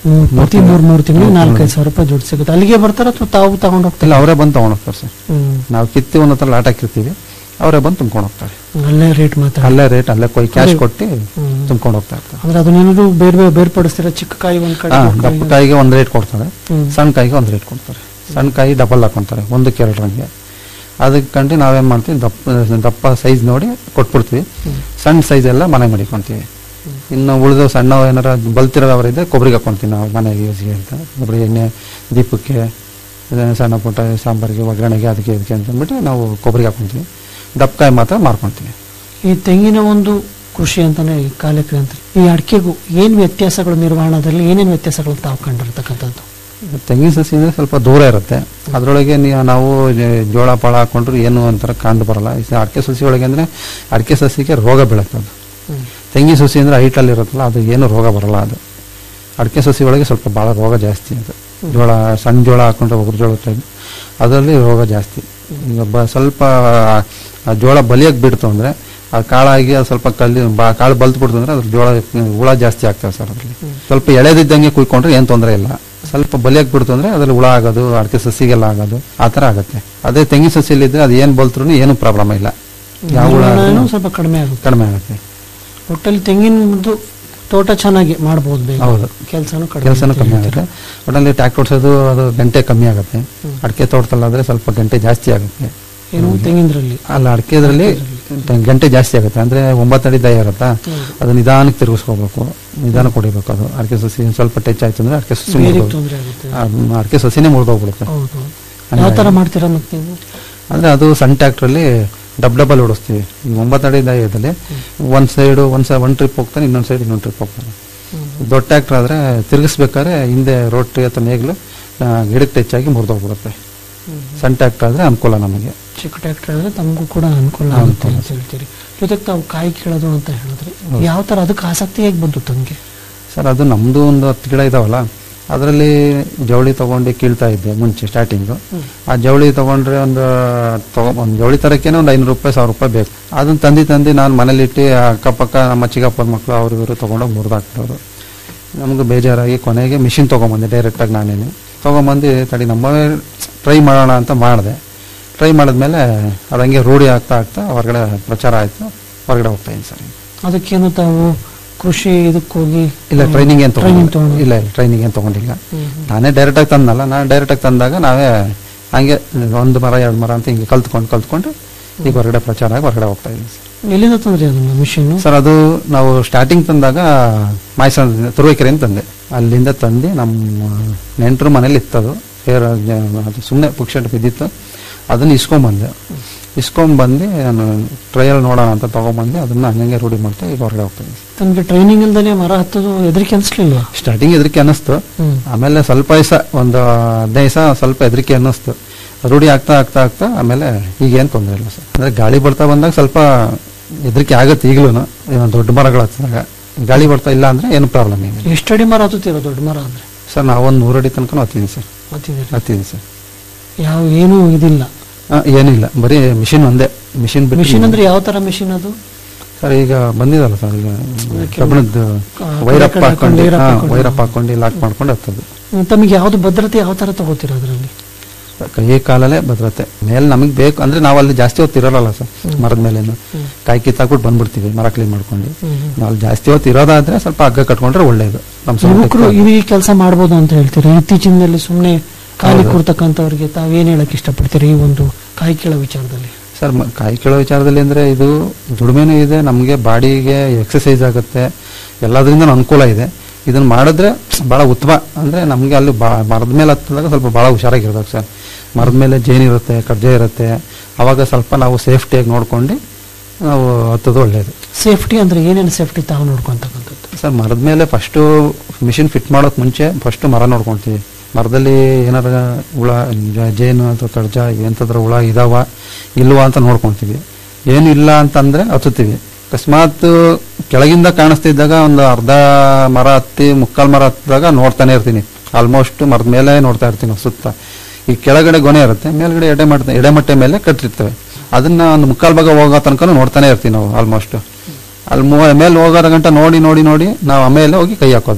ಮೂರ್- ಪ್ರತಿ ಮೂರ್ ಮೂರ್ ತಿಂಗಳು ಮೂರ್ ನಾಲ್ಕೈದು ತಿಂಗಳು. ಸಾವಿರ ರೂಪಾಯಿ ದುಡ್ಡು ಸಿಗುತ್ತೆ ಅಲ್ಲಿಗೆ ಬರ್ತಾರ ಅಥವಾ ತಾವು ತಗೊಂಡ್ ಇಲ್ಲ ಹೋಗ್ತಾರೆ ಅವರೇ ಬಂದು ತಗೊಂಡು ಹೋಗ್ತಾರೆ ಸರ್ ಹ್ಮ್. ನಾವು ಕಿತ್ತಿ ಒಂದ್ ಹತ್ರ ಲಾಟ್ ಹಾಕಿರ್ತೀವಿ ಅವರೇ ಬಂದು ತುಂಬ್ಕೊಂಡು ಹೋಗ್ತಾರೆ ಅಲ್ಲೇ ರೇಟ್ ಮಾತಾಡ ಅಲ್ಲೇ ರೇಟ್ ಅಲ್ಲೇ ಕೊಯ್ ಕ್ಯಾಶ್ ಅದು- ಕೊಟ್ಟು ಹ್ಮ್. ತುಂಬ್ಕೊಂಡು ಹೋಗ್ತಾ ಇರ್ತಾರೆ ಅಂದ್ರೆ ಅದನ್ನೇನಾದ್ರು ಬೇರೆ ಬೇರೆ ಬೇರ್ಪಡಿಸ್ತೀರಾ ಚಿಕ್ಕ ಕಾಯಿ ಒಂದ್ ಕಡೆ ಹಾ ದೊಡ್ಡ ದಪ್ಪ ಕಾಯಿ- ಕಾಯಿಗೆ ಒಂದ್ ರೇಟ್ ಕೊಡ್ತಾರೆ ಹ್ಮ್. ಸಣ್ಣ ಕಾಯಿಗೆ ಒಂದ್ ರೇಟ್ ಕೊಡ್ತಾರೆ ಸಣ್ಣ ಕಾಯಿ ಡಬಲ್ ಹಾಕೊಂತಾರೆ ಒಂದಕ್ಕೆ ಎರಡು ರಂಗೆ ಅದಕ್ಕೆ ಕಂಡು ನಾವೇನ್ ಮಾಡ್ತೀವಿ ದಪ್ಪ ದಪ್ಪ ಸೈಜ್ ನೋಡಿ ಕೊಟ್ಬಿಡ್ತೀವಿ ಸಣ್ಣ ಸೈಜ್ ಎಲ್ಲ ಮನೆ ಮಡಿಕೊಂತೀವಿ ಇನ್ನು ಉಳಿದ ಸಣ್ಣ ಏನಾರ ಬಲ್ತಿರೋದವರಿದ್ರೆ ಕೊಬ್ಬರಿಗೆ ಹಾಕೊಂತೀವಿ ನಾವು ಮನೆಗೆ ಯೂಸ್ಗೆ ಅಂತ ಕೊಬ್ಬರಿ ಎಣ್ಣೆ ದೀಪಕ್ಕೆ ಇದೇನು ಸಣ್ಣ ಪುಟ್ಟ ಸಾಂಬಾರಿಗೆ ಒಗ್ಗರಣೆಗೆ ಅದಕ್ಕೆ ಇದಕ್ಕೆ ಅಂತ ಅಂದ್ಬಿಟ್ಟು ನಾವು ಕೊಬ್ಬರಿಗೆ ಹಾಕೊಂತೀವಿ ದಪ್ಪ ಕಾಯಿ ಮಾತ್ರ ಮಾರ್ಕೊಂತೀವಿ ಈ ತೆಂಗಿನ ಒಂದು ಕೃಷಿ ಅಂತಾನೆ ಈ ಕಾಲಕ್ಕೆ ಅಂತ ಈ ಅಡಿಕೆಗೂ ಏನ್ ವ್ಯತ್ಯಾಸಗಳು ನಿರ್ವಹಣದಲ್ಲಿ ಏನೇನ್ ವ್ಯತ್ಯಾಸಗಳು ತಾವು ಕಂಡಿರ್ತಕ್ಕಂಥದ್ದು ತೆಂಗಿನ ಸಸಿ ಅಂದ್ರೆ ಸ್ವಲ್ಪ ದೂರ ಇರುತ್ತೆ ಅದರೊಳಗೆ ನಾವು ಜ- ಜೋಳ ಪಾಳ ಹಾಕೊಂಡ್ರು ಏನು ಒಂಥರ ಕಂಡು ಬರಲ್ಲ ಈ ಅಡಿಕೆ ಸಸಿ ಒಳಗೆ ಅಂದ್ರೆ ಅಡಿಕೆ ಸಸಿಗೆ ರೋಗ ಬೀಳುತ್ತೆ ಅದು ತೆಂಗಿನ ಸಸಿ ಅಂದ್ರೆ ಹೈಟಲ್ಲಿ ಇರುತ್ತಲ್ಲ ಅದು ಏನು ರೋಗ ಬರಲ್ಲ ಅದು ಅಡಿಕೆ ಸಸಿ ಒಳಗೆ ಸ್ವಲ್ಪ ಭಾಳ ರೋಗ ಜಾಸ್ತಿ ಅದು ಜೋಳ ಸಣ್ಣ ಜೋಳ ಹಾಕೊಂಡ್ರೆ ಒಗ್ರು ಜೋಳ ಟೈಪ್ ಅದರಲ್ಲಿ ರೋಗ ಜಾಸ್ತಿ ಈಗ ಬ ಸ್ವಲ್ಪ ಆ ಜೋಳ ಬಲಿಯಕ್ಕೆ ಬಿಡ್ತು ಅಂದ್ರೆ ಆ ಕಾಳಾಗಿ ಅದು ಸ್ವಲ್ಪ ಕಲ್ಲಿ ಬಾ ಕಾಳು ಬಲ್ತು ಬಿಡ್ತು ಅಂದ್ರೆ ಅದ್ರ ಜೋಳ ಹುಳ ಜಾಸ್ತಿ ಆಗ್ತವೆ ಸರ್ ಅದರಲ್ಲಿ ಸ್ವಲ್ಪ ಎಳೆದಿದ್ದಂಗೆ ಕುಯ್ಕೊಂಡ್ರೆ ಏನು ತೊಂದರೆ ಇಲ್ಲ ಸ್ವಲ್ಪ ಬಲಿಯಕ್ಕೆ ಬಿಡ್ತು ಅಂದ್ರೆ ಅದ್ರಲ್ಲಿ ಹುಳ ಆಗೋದು ಅಡಿಕೆ ಸಸಿಗೆಲ್ಲ ಆಗೋದು ಆ ಥರ ಆಗುತ್ತೆ ಅದೇ ತೆಂಗಿನ ಸಸಿಯಲ್ಲಿ ಇದ್ರೆ ಅದು ಏನು ಬಲ್ತ್ರು ಏನು ಪ್ರಾಬ್ಲಮ್ ಇಲ್ಲ ಯಾವ ಹುಳ ನಿರ್ವಹಣೆನೂ ಆದ್ರೂ ಸ್ವಲ್ಪ ಕಡಿಮೆ ಆಗುತ್ತೆ ಕಡಿಮೆ ಆಗುತ್ತೆ ಒಟ್ಟಲ್ಲಿ ತೆಂಗಿನದ್ದು ತೋಟ ಚೆನ್ನಾಗಿ ಮಾಡ್ಬೋದು ಬೇಗ ಹೌದು. ಕೆಲಸನೂ ಕಡಿಮೆ ಕೆಲಸನೂ ಅಂತ ಕಮ್ಮಿ ಹೇಳ್ತೀರಾ. ಆಗುತ್ತೆ ಒಟ್ಟಲ್ಲಿ ಟ್ಯಾಕ್ಟರ್ ಓಡಿಸೋದು ಅದು ಗಂಟೆ ಕಮ್ಮಿ ಆಗುತ್ತೆ ಅಡಿಕೆ ತೋಟದಲ್ಲಾದ್ರೆ ಸ್ವಲ್ಪ ಗಂಟೆ ಜಾಸ್ತಿ ಆಗುತ್ತೆ ಏನು ತೆಂಗಿನದ್ರಲ್ಲಿ ಅಲ್ಲ ಅಡಿಕೆದ್ರಲ್ಲಿ ಗಂಟೆ ಜಾಸ್ತಿ ಆಗುತ್ತೆ ಅಂದ್ರೆ ಒಂಬತ್ತು ಅಡಿ ದಯ ಇರುತ್ತಾ ಅದು ನಿಧಾನಕ್ಕೆ ತಿರುಗಿಸ್ಕೋಬೇಕು ನಿಧಾನ ಹೊಡಿಬೇಕು ಅದು ಅಡಿಕೆ ಸಸಿ ಒಂದ್ ಸ್ವಲ್ಪ ಟಚ್ ಆಯ್ತು ಅಂದ್ರೆ ಅಡಿಕೆ ಸಸಿ ಬೇರಿಗೆ ಮುರ್ದೋಗ್- ತೊಂದರೆ ಆಗುತ್ತೆ ಆ, ಅಡಿಕೆ ಸಸಿನೇ ಮುರಿದೋಗ್ಬಿಡುತ್ತೆ ಹೌದು ಹಂಗಾಗಿ- ಯಾವ ತರ ಮಾಡ್ತೀರಾ ಮತ್ತೆ ನೀವು ಅಂದ್ರೆ ಅದು ಸಣ್ಣ ಟ್ರ್ಯಾಕ್ಟ್ರಲ್ಲಿ ಡಬ್ ಡಬಲ್ ಓಡಿಸ್ತೀವಿ ಈ ಒಂಬತ್ತು ಅಡಿ ದಯದಲ್ಲಿ ಒಂದ್ ಸೈಡ್ ಒಂದ್ ಸೈಡ್ ಒಂದ್ ಟ್ರಿಪ್ ಹೋಗ್ತಾನೆ ಇನ್ನೊಂದ್ ಸೈಡ್ ಇನ್ನೊಂದ್ ಟ್ರಿಪ್ ಹೋಗ್ತಾನೆ ದೊಡ್ಡ ಟ್ರ್ಯಾಕ್ಟರ್ ಆದ್ರೆ ತಿರುಗಿಸ್ಬೇಕಾದ್ರೆ ಹಿಂದೆ ರೋಟಿ ಅಥವಾ ನೇಗ್ಲು ಆ, ಗಿಡಕ್ಕೆ ಟಚ್ ಆಗಿ ಮುರಿದೋಗ್ಬಿಡುತ್ತೆ ಸಣ್ಣ ಟ್ರ್ಯಾಕ್ಟರ್ ಆದ್ರೆ ಅನುಕೂಲ ನಮಗೆ ಚಿಕ್ಕ ಟ್ರ್ಯಾಕ್ಟರ್ ಆದ್ರೆ ತಮಗೂ ಕೂಡ ಅನುಕೂಲ ಆಗುತ್ತೆ ಅಂತ ಹೇಳ್ತೀರಿ ಜೊತೆಗೆ ತಾವು ಕಾಯಿ ಕೀಳೋದು ಅಂತ ಹೇಳಿದ್ರಿ ಯಾವ ತರ ಅದಕ್ಕೆ ಆಸಕ್ತಿ ಹೇಗೆ ಬಂತು ತಮಗೆ ಸರ್ ಅದು ನಮ್ದು ಒಂದು ಹತ್ತು ಗಿಡ ಇದಾವಲ್ಲ ಅದರಲ್ಲಿ ಜವಳಿ ತಗೊಂಡು ಕೀಳ್ತಾ ಇದ್ದೆ ಮುಂಚೆ ಸ್ಟಾರ್ಟಿಂಗು ಆ ಜವಳಿ ತಗೊಂಡ್ರೆ ಒಂದು ತಗೊ ಒಂದು ಜವಳಿ ತರಕ್ಕೇನೆ ಒಂದು ಐನೂರು ರೂಪಾಯಿ ಸಾವಿರ ರೂಪಾಯಿ ಬೇಕು ಅದನ್ನ ತಂದು ತಂದು ನಾನು ಮನೇಲಿ ಇಟ್ಟು ಆ ಅಕ್ಕಪಕ್ಕ ನಮ್ಮ ಚಿಕ್ಕಪ್ಪನ ಮಕ್ಕಳು ಅವ್ರು ಇವರು ತಗೊಂಡೋಗಿ ಮುರಿದಾಕ್ಬಿಡೋರು ನಮ್ಗೆ ಬೇಜಾರಾಗಿ ಕೊನೆಗೆ ಮಿಷಿನ್ ತೊಗೊಂಬಂದೆ ಡೈರೆಕ್ಟಾಗಿ ನಾನೇನೆ ತೊಗೊಂಬಂದು ತಡಿ ನಮ್ಮ ಟ್ರೈ ಮಾಡೋಣ ಅಂತ ಮಾಡಿದೆ ಟ್ರೈ ಮಾಡಿದ್ಮೇಲೆ ಅದು ಹಂಗೆ ರೂಢಿ ಆಗ್ತಾ ಆಗ್ತಾ ಹೊರಗಡೆ ಪ್ರಚಾರ ಆಯಿತು ಹೊರಗಡೆ ಹೋಗ್ತಾ ಇದ್ದೀನಿ ಸರ್ ಅದಕ್ಕೇನು ತಾವು ಕೃಷಿ ಇದಕ್ಕೆ ಹೋಗಿ ಇಲ್ಲ ಟ್ರೈನಿಂಗ್ ಏನು ಟ್ರೈನಿಂಗ್ ತಗೊಂಡಿಲ್ಲ ತಗೊಂಡು ಇಲ್ಲ ಇಲ್ಲ ಟ್ರೈನಿಂಗ್ ಏನು ತಗೊಂಡಿಲ್ಲ ನಾನೇ ಡೈರೆಕ್ಟ್ ಆಗಿ ತಂದಲ್ಲ ನಾನು ಡೈರೆಕ್ಟ್ ಆಗಿ ತಂದಾಗ ನಾವೇ ಹಂಗೆ ಒಂದು ಮರ ಎರಡು ಮರ ಅಂತ ಹಿಂಗೆ ಕಲ್ತ್ಕೊಂಡು ಕಲ್ತ್ಕೊಂಡು ಈಗ ಹೊರಗಡೆ ಪ್ರಚಾರ ಆಗಿ ಹೊರಗಡೆ ಹೋಗ್ತಾ ಇದ್ದೀವಿ ಸರ್ ಎಲ್ಲಿಂದ ತಂದ್ರಿ ಅದನ್ನ ಮಿಷಿನ್ ಸರ್ ಅದು ನಾವು ಸ್ಟಾರ್ಟಿಂಗ್ ತಂದಾಗ ಮಾಯಸನ ತುರುವೇಕೆರೆಯಿಂದ ತಂದೆ ಅಲ್ಲಿಂದ ತಂದು ನಮ್ಮ ನೆಂಟರು ಮನೇಲಿ ಇತ್ತದು ಸೇರ ಅದು ಸುಮ್ಮನೆ ಪುಕ್ಷಟ್ ಬಿದ್ದಿತ್ತು ಅದನ್ನ ಇಸ್ಕೊಂಬಂದೆ ಇಸ್ಕೊಂಬಂದು ನಾನು ಟ್ರಯಲ್ ನೋಡೋಣ ಅಂತ ತಗೊಂಬಂದು ಅದನ್ನ ಹಂಗಂಗೆ ರೂಢಿ ಮಾಡ್ತಾ ಈಗ ಹೊರಗಡೆ ಹೋಗ್ತೀನಿ ತಮಗೆ ಟ್ರೈನಿಂಗ್ ಇಲ್ದೇ ಮರ ಹತ್ತೋದು ಹೆದರಿಕೆ ಅನ್ಸ್ಲಿಲ್ವಾ ಸ್ಟಾರ್ಟಿಂಗ್ ಹೆದರಿಕೆ ಅನ್ನಿಸ್ತು ಹ್ಮ್. ಆಮೇಲೆ ಸ್ವಲ್ಪ ದಿವಸ ಒಂದು ಹದಿನೈದು ದಿವಸ ಸ್ವಲ್ಪ ಹೆದರಿಕೆ ಅನ್ನಿಸ್ತು ರೂಢಿ ಆಗ್ತಾ ಆಗ್ತಾ ಆಗ್ತಾ ಆಮೇಲೆ ಈಗೇನು ತೊಂದರೆ ಇಲ್ಲ ಸರ್ ಅಂದ್ರೆ ಗಾಳಿ ಬರ್ತಾ ಬಂದಾಗ ಸ್ವಲ್ಪ ಹೆದರಿಕೆ ಆಗುತ್ತೆ ಈಗಲೂ ದೊಡ್ಡ ಮರಗಳು ಹತ್ತಿದಾಗ ಗಾಳಿ ಬರ್ತಾ ಇಲ್ಲ ಅಂದ್ರೆ ಏನು ಪ್ರಾಬ್ಲಮ್ ಇಲ್ಲ ಎಷ್ಟು ಅಡಿ ಮರ ಹತ್ತುತ್ತೀರಾ ದೊಡ್ಡ ಮರ ಅಂದ್ರೆ ಸರ್ ನಾವೊಂದು ನೂರು ಅಡಿ ತನಕ ಹತ್ತೀನಿ ಸರ್ ಹತ್ತಿದ್ದೀರಿ ಹತ್ತೀನಿ ಸರ್ ಯಾವ ಏನೂ ಇದಿಲ್ಲ ಆ, ಏನಿಲ್ಲ ಬರೀ ಮಿಷಿನ್ ಒಂದೇ ಮಿಷಿನ್ ಬಿಟ್ಟು ಮಿಷಿನ್ ಅಂದ್ರೆ ಯಾವ ತರ ಮಿಷಿನ್ ಅದು ಸರ್ ಈಗ ಬಂದಿದಲ್ಲ ಸರ್ ಈಗ ಅದಕ್ಕೆ ಕಬ್ಬಿಣದ್ದು ಆ, ವೈರಪ್ಪ ಕಡೆ ಹಾಕೊಂಡು ಹಾಕೊಂಡು ವೈರಪ್ಪ ಹಾ, ಹಾಕೊಂಡು. ವೈರಪ್ಪ ಹಾಕೊಂಡು ಲಾಕ್ ಮಾಡ್ಕೊಂಡು ಹತ್ತದು ಹ್ಮ್, ತಮಗೆ ಯಾವ್ದು ಭದ್ರತೆ ಯಾವ ತರ ತಗೋತೀರಾ ಅದರಲ್ಲಿ ಕೈ ಕಾಲಲ್ಲೇ ಭದ್ರತೆ ಮೇಲೆ ನಮಗೆ ಬೇಕು ಅಂದ್ರೆ ನಾವು ಅಲ್ಲಿ ಜಾಸ್ತಿ ಹೊತ್ತು ಇರೋಲ್ಲ ಸರ್ ಮರದ ಮೇಲೇನು ಕಾಯಿ ಕಿತ್ತಾಕ್ಬಿಟ್ಟು ಬಂದ್ಬಿಡ್ತೀವಿ ಮರ ಕ್ಲೀನ್ ಮಾಡ್ಕೊಂಡು ನಾವು ಅಲ್ಲಿ ಜಾಸ್ತಿ ಹೊತ್ತು ಇರೋದಾದ್ರೆ ಸ್ವಲ್ಪ ಹಗ್ಗ ಕಟ್ಕೊಂಡ್ರೆ ಒಳ್ಳೇದು ನಮ್ಮ ಯುವಕರು ಸ್ವಂತಕ್ಕೆ ಈ ಕೆಲಸ ಮಾಡ್ಬೋದು ಅಂತ ಹೇಳ್ತೀರಿ ಇತ್ತೀಚಿನಲ್ಲಿ ಸುಮ್ಮನೆ ಖಾಲಿ ಕೂರ್ತಕ್ಕಂಥವ್ರಿಗೆ ತಾವೇನ್ ಹೇಳಕ್ ಇಷ್ಟಪಡ್ತೀರಿ ಈ ಒಂದು ಕಾಯಿ ಕೀಳೋ ವಿಚಾರದಲ್ಲಿ ಸರ್ ಮ- ಕಾಯಿ ಕೀಳೋ ವಿಚಾರದಲ್ಲಿ ಅಂದ್ರೆ ಇದು ದುಡಿಮೆನೂ ಇದೆ ನಮಗೆ ಬಾಡಿಗೆ ಎಕ್ಸಸೈಸ್ ಆಗುತ್ತೆ ಎಲ್ಲದರಿಂದ ಅನುಕೂಲ ಇದೆ ಇದನ್ನ ಮಾಡಿದ್ರೆ ಬಹಳ ಉತ್ತಮ ಅಂದ್ರೆ ನಮಗೆ ಅಲ್ಲಿ ಬಾ- ಮರದ ಮೇಲೆ ಹತ್ತಿದಾಗ ಸ್ವಲ್ಪ ಬಹಳ ಹುಷಾರಾಗಿರ್ಬೇಕು ಸರ್ ಮರದ ಮೇಲೆ ಜೇನು ಇರುತ್ತೆ ಕಡ್ಜೆ ಇರುತ್ತೆ ಅವಾಗ ಸ್ವಲ್ಪ ನಾವು ಸೇಫ್ಟಿಯಾಗಿ ನೋಡ್ಕೊಂಡು ನಾವು ಹತ್ತೋದು ಒಳ್ಳೇದು ಸೇಫ್ಟಿ ಅಂದ್ರೆ ಏನೇನು ಸೇಫ್ಟಿ ತಾವು ನೋಡ್ಕೊಂತಕ್ಕಂಥದ್ದು ಸರ್ ಮರದ ಮೇಲೆ ಫಸ್ಟು ಮಿಷಿನ್ ಫಿಟ್ ಮಾಡೋಕೆ ಮುಂಚೆ ಫಸ್ಟ್ ಮರ ನೋಡ್ಕೊಳ್ತೀವಿ ಮರದಲ್ಲಿ ಏನಾರ ಹುಳ ಜ- ಜೇನು ಅಥವಾ ಕಡ್ಜ ಎಂಥದ್ರ ಹುಳ ಇದಾವ ಇಲ್ವಾ ಅಂತ ನೋಡ್ಕೊಳ್ತೀವಿ ಏನು ಇಲ್ಲ ಅಂತಂದ್ರೆ ಹತ್ತುತ್ತೀವಿ ಅಕಸ್ಮಾತ್ ಕೆಳಗಿಂದ ಕಾಣಿಸ್ತಿದ್ದಾಗ ಒಂದು ಅರ್ಧ ಮರ ಹತ್ತಿ ಮುಕ್ಕಾಲ್ ಮರ ಹತ್ತಿದಾಗ ನೋಡ್ತಾನೆ ಇರ್ತೀನಿ ಆಲ್ಮೋಸ್ಟ್ ಮರದ ಮೇಲೆ ನೋಡ್ತಾ ಇರ್ತೀನಿ ಸುತ್ತ ಈ ಕೆಳಗಡೆ ಗೊನೆ ಇರುತ್ತೆ ಮೇಲ್ಗಡೆ ಎಡೆ ಮಾಡ್ತಾ ಎಡೆಮಟ್ಟೆ ಮೇಲೆ ಕಟ್ಟಿರ್ತೇವೆ ಅದನ್ನ ಒಂದು ಮುಕ್ಕಾಲ್ ಭಾಗ ಹೋಗೋ ತನಕ ನೋಡ್ತಾನೆ ಇರ್ತೀವಿ ನಾವು ಆಲ್ಮೋಸ್ಟ್ ಅಲ್ಲಿ ಮೂ- ಮೇಲೆ ಹೋಗೋರ ಗಂಟ ನೋಡಿ ನೋಡಿ ನೋಡಿ ನಾವು ಆಮೇಲೆ ಹೋಗಿ ಕೈ ಹಾಕೋದು ನಾವು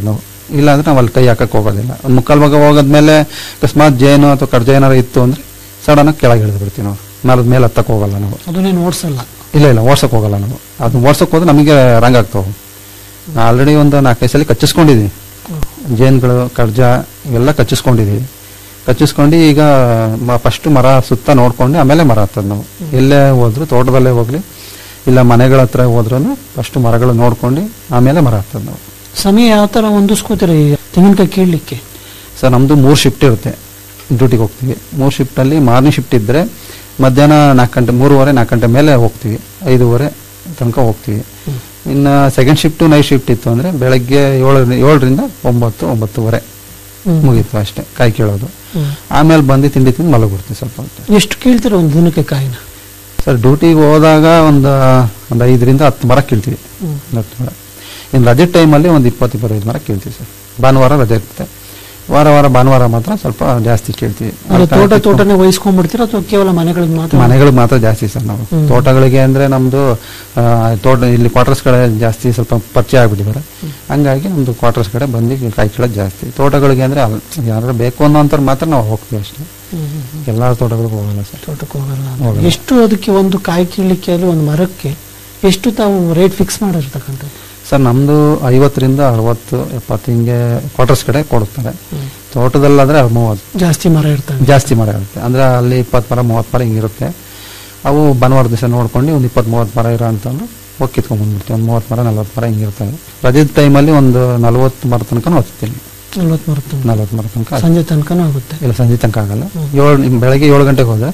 ಇಲ್ಲ ಅಂದ್ರೆ ನಾವು ಅಲ್ಲಿ ಕೈ ಹಾಕಕ್ ಹೋಗೋದಿಲ್ಲ ಒಂದು ಮುಕ್ಕಾಲು ಭಾಗ ಹೋಗೋದ್ಮೇಲೆ ಅಕಸ್ಮಾತ್ ಜೇನು ಅಥವಾ ಕಡ್ಜ ಏನಾರು ಇತ್ತು ಅಂದ್ರೆ ಸಡನ್ ಆಗಿ ಕೆಳಗೆ ಇಳಿದು ಬಿಡ್ತೀವಿ ನಾವು ಮರದ ಮೇಲೆ ಹತ್ತಕ್ ಹೋಗಲ್ಲ ನಾವು ಅದನ್ನೇನು ಓಡಿಸಲ್ಲ ಇಲ್ಲ ಇಲ್ಲ ಓಡ್ಸಕ್ ಹೋಗಲ್ಲ ನಾವು ಅದು ಓಡ್ಸಕ್ ಹೋದ್ರೆ ನಮಗೆ ರಂಗ್ ಆಗ್ತಾವೆ ಆಲ್ರೆಡಿ ಒಂದು ನಾಲ್ಕೈದು ಸಲ ಕಚ್ಚಿಸ್ಕೊಂಡಿದ್ದೀವಿ ಜೇನುಗಳು ಕಡ್ಜ ಇವೆಲ್ಲ ಕಚ್ಚಿಸ್ಕೊಂಡಿದ್ದೀವಿ ಕಚ್ಚಿಸ್ಕೊಂಡು ಈಗ ಫಸ್ಟ್ ಮರ ಸುತ್ತ ನೋಡ್ಕೊಂಡು ಆಮೇಲೆ ಮರ ಹತ್ತದ ನಾವು ಎಲ್ಲೇ ಹೋದ್ರು ತೋಟದಲ್ಲೇ ಹೋಗ್ಲಿ ಇಲ್ಲ ಮನೆಗಳ ಹತ್ರ ಹೋದ್ರೂ ಫಸ್ಟ್ ಮರಗಳು ನೋಡ್ಕೊಂಡು ಆಮೇಲೆ ಮರ ಹತ್ತದ ನಾವು ಸಮಯ ಯಾವ ತರ ಹೊಂದಿಸ್ಕೋತೀರಿ ತೆಂಗಿನಕಾಯಿ ಕೀಳ್ಲಿಕ್ಕೆ ಸರ್ ನಮ್ದು ಮೂರು ಶಿಫ್ಟ್ ಇರುತ್ತೆ ಡ್ಯೂಟಿಗೆ ಹೋಗ್ತೀವಿ ಮೂರು ಶಿಫ್ಟಲ್ಲಿ ಮಾರ್ನಿಂಗ್ ಶಿಫ್ಟ್ ಇದ್ದರೆ ಮಧ್ಯಾಹ್ನ ನಾಲ್ಕು ಗಂಟೆ ಮೂರುವರೆ ನಾಲ್ಕು ಗಂಟೆ ಮೇಲೆ ಹೋಗ್ತೀವಿ ಐದೂವರೆ ತನಕ ಹೋಗ್ತೀವಿ ಇನ್ನು ಸೆಕೆಂಡ್ ಶಿಫ್ಟು ನೈಟ್ ಶಿಫ್ಟ್ ಇತ್ತು ಅಂದರೆ ಬೆಳಗ್ಗೆ ಏಳು ಏಳರಿಂದ ಒಂಬತ್ತು ಒಂಬತ್ತುವರೆ ಹ್ಮ್. ಮುಗೀತು ಅಷ್ಟೇ ಕಾಯಿ ಕೇಳೋದು ಹ್ಮ್. ಆಮೇಲೆ ಬಂದು ತಿಂಡಿ ತಿಂದು ಮಲಗ್ಬಿಡ್ತೀವಿ ಸ್ವಲ್ಪ ಹೊತ್ತು ಎಷ್ಟು ಕೀಳ್ತೀರ ಒಂದು ದಿನಕ್ಕೆ ಕಾಯಿನ ಸರ್ ಡ್ಯೂಟಿಗೆ ಹೋದಾಗ ಒಂದು ಒಂದು ಐದರಿಂದ ಹತ್ತು ಮರ ಕೀಳ್ತೀವಿ ಹ್ಮ್. ಒಂದು ಹತ್ತು ಮರ ಇನ್ನು ರಜೆ ಟೈಮಲ್ಲಿ ಒಂದು ಇಪ್ಪತ್ತು ಇಪ್ಪತ್ತೈದು ಮರ ಕೀಳ್ತೀವಿ ಸರ್ ಭಾನುವಾರ ರಜೆ ಇರುತ್ತೆ ವಾರ ವಾರ ಭಾನುವಾರ ಮಾತ್ರ ಸ್ವಲ್ಪ ಜಾಸ್ತಿ ಕೇಳ್ತೀವಿ ಅಂದ್ರೆ ತೋಟ ತೋಟನೇ ವಹಿಸ್ಕೊಂಡ್ಬಿಡ್ತೀರಾ ಅಥವಾ ಕೇವಲ ಮನೆಗಳಿಗೆ ಮಾತ್ರ ಮನೆಗಳಿಗೆ ಮಾತ್ರ ಜಾಸ್ತಿ ಸರ್ ನಾವು ಹ್ಮ್. ತೋಟಗಳಿಗೆ ಅಂದ್ರೆ ನಮ್ದು ಆ, ತೋಟ ಇಲ್ಲಿ ಕ್ವಾರ್ಟರ್ಸ್ ಕಡೆ ಜಾಸ್ತಿ ಸ್ವಲ್ಪ ಪರಿಚಯ ಆಗ್ಬಿಟ್ಟಿದ್ದಾರೆ ಹಂಗಾಗಿ ನಮ್ದು ಕ್ವಾರ್ಟರ್ಸ್ ಕಡೆ ಬಂದು ಕಾಯಿ ಕೀಳೋದು ಜಾಸ್ತಿ ತೋಟಗಳಿಗೆ ಅಂದ್ರೆ ಅಲ್- ಯಾರು ಬೇಕು ಅನ್ನೋಂಥವ್ರು ಮಾತ್ರ ನಾವು ಹೋಗ್ತೀವಿ ಅಷ್ಟೇ ಹ್ಮ್, ಹ್ಮ್, ಹ್ಮ್. ಎಲ್ಲಾ ತೋಟಗಳಿಗೂ ಹೋಗಲ್ಲ ಸರ್ ತೋಟಕ್ಕೆ ಹೋಗಲ್ಲ ಅಂತ. ಹೋಗಲ್ಲ. ಎಷ್ಟು ಅದಕ್ಕೆ ಒಂದು ಕಾಯಿ ಕೀಳ್ಲಿಕ್ಕೆ ಅಲ್ಲಿ ಒಂದು ಮರಕ್ಕೆ ಎಷ್ಟು ತಾವು ರೇಟ್ ಫಿಕ್ಸ್ ಮಾಡಿರ್ತಕ್ಕಂಥದ್ದು ಸರ್ ನಮ್ದು ಐವತ್ತರಿಂದ ಅರವತ್ತು ಎಪ್ಪತ್ತು ಹಿಂಗೆ ಕ್ವಾರ್ಟರ್ಸ್ ಕಡೆ ಕೊಡುತ್ತಾರೆ ತೋಟದಲ್ಲಾದ್ರೆ ಮೂವತ್ತು ಜಾಸ್ತಿ ಮರ ಇರ್ತವೆ ಜಾಸ್ತಿ ಮರ ಇರುತ್ತೆ ಅಂದ್ರೆ ಅಲ್ಲಿ ಇಪ್ಪತ್ತು ಮರ ಮೂವತ್ತು ಮರ ಹಿಂಗಿರುತ್ತೆ ಅವು ಭಾನುವಾರ ದಿವಸ ನೋಡ್ಕೊಂಡು ಒಂದು ಇಪ್ಪತ್ತು ಮೂವತ್ತು ಮರ ಇರೋ ಅಂತಂದ್ರೆ ಹೋಗಿ ಕಿತ್ಕೊಂಡ್ ಬಂದ್ಬಿಡ್ತೀವಿ ಒಂದು ಮೂವತ್ತು ಮರ ನಲ್ವತ್ತು ಮರ ಹಿಂಗಿರ್ತವೆ ರಜದ ಟೈಮಲ್ಲಿ ಒಂದು ನಲ್ವತ್ತು ಮರ ತನಕ ಹೊತ್ತೀನಿ ನಲ್ವತ್ತು ಮರ ತುಂಬ. ನಲ್ವತ್ತು ಮರ ತನಕ ಸಂಜೆ ತನಕನೂ ಆಗುತ್ತೆ ಇಲ್ಲ ಸಂಜೆ ತನಕ ಆಗಲ್ಲ ಹ್ಮ್. ಏಳು ಬೆಳಗ್ಗೆ ಏಳು ಗಂಟೆಗೆ ಹೋದ್ರೆ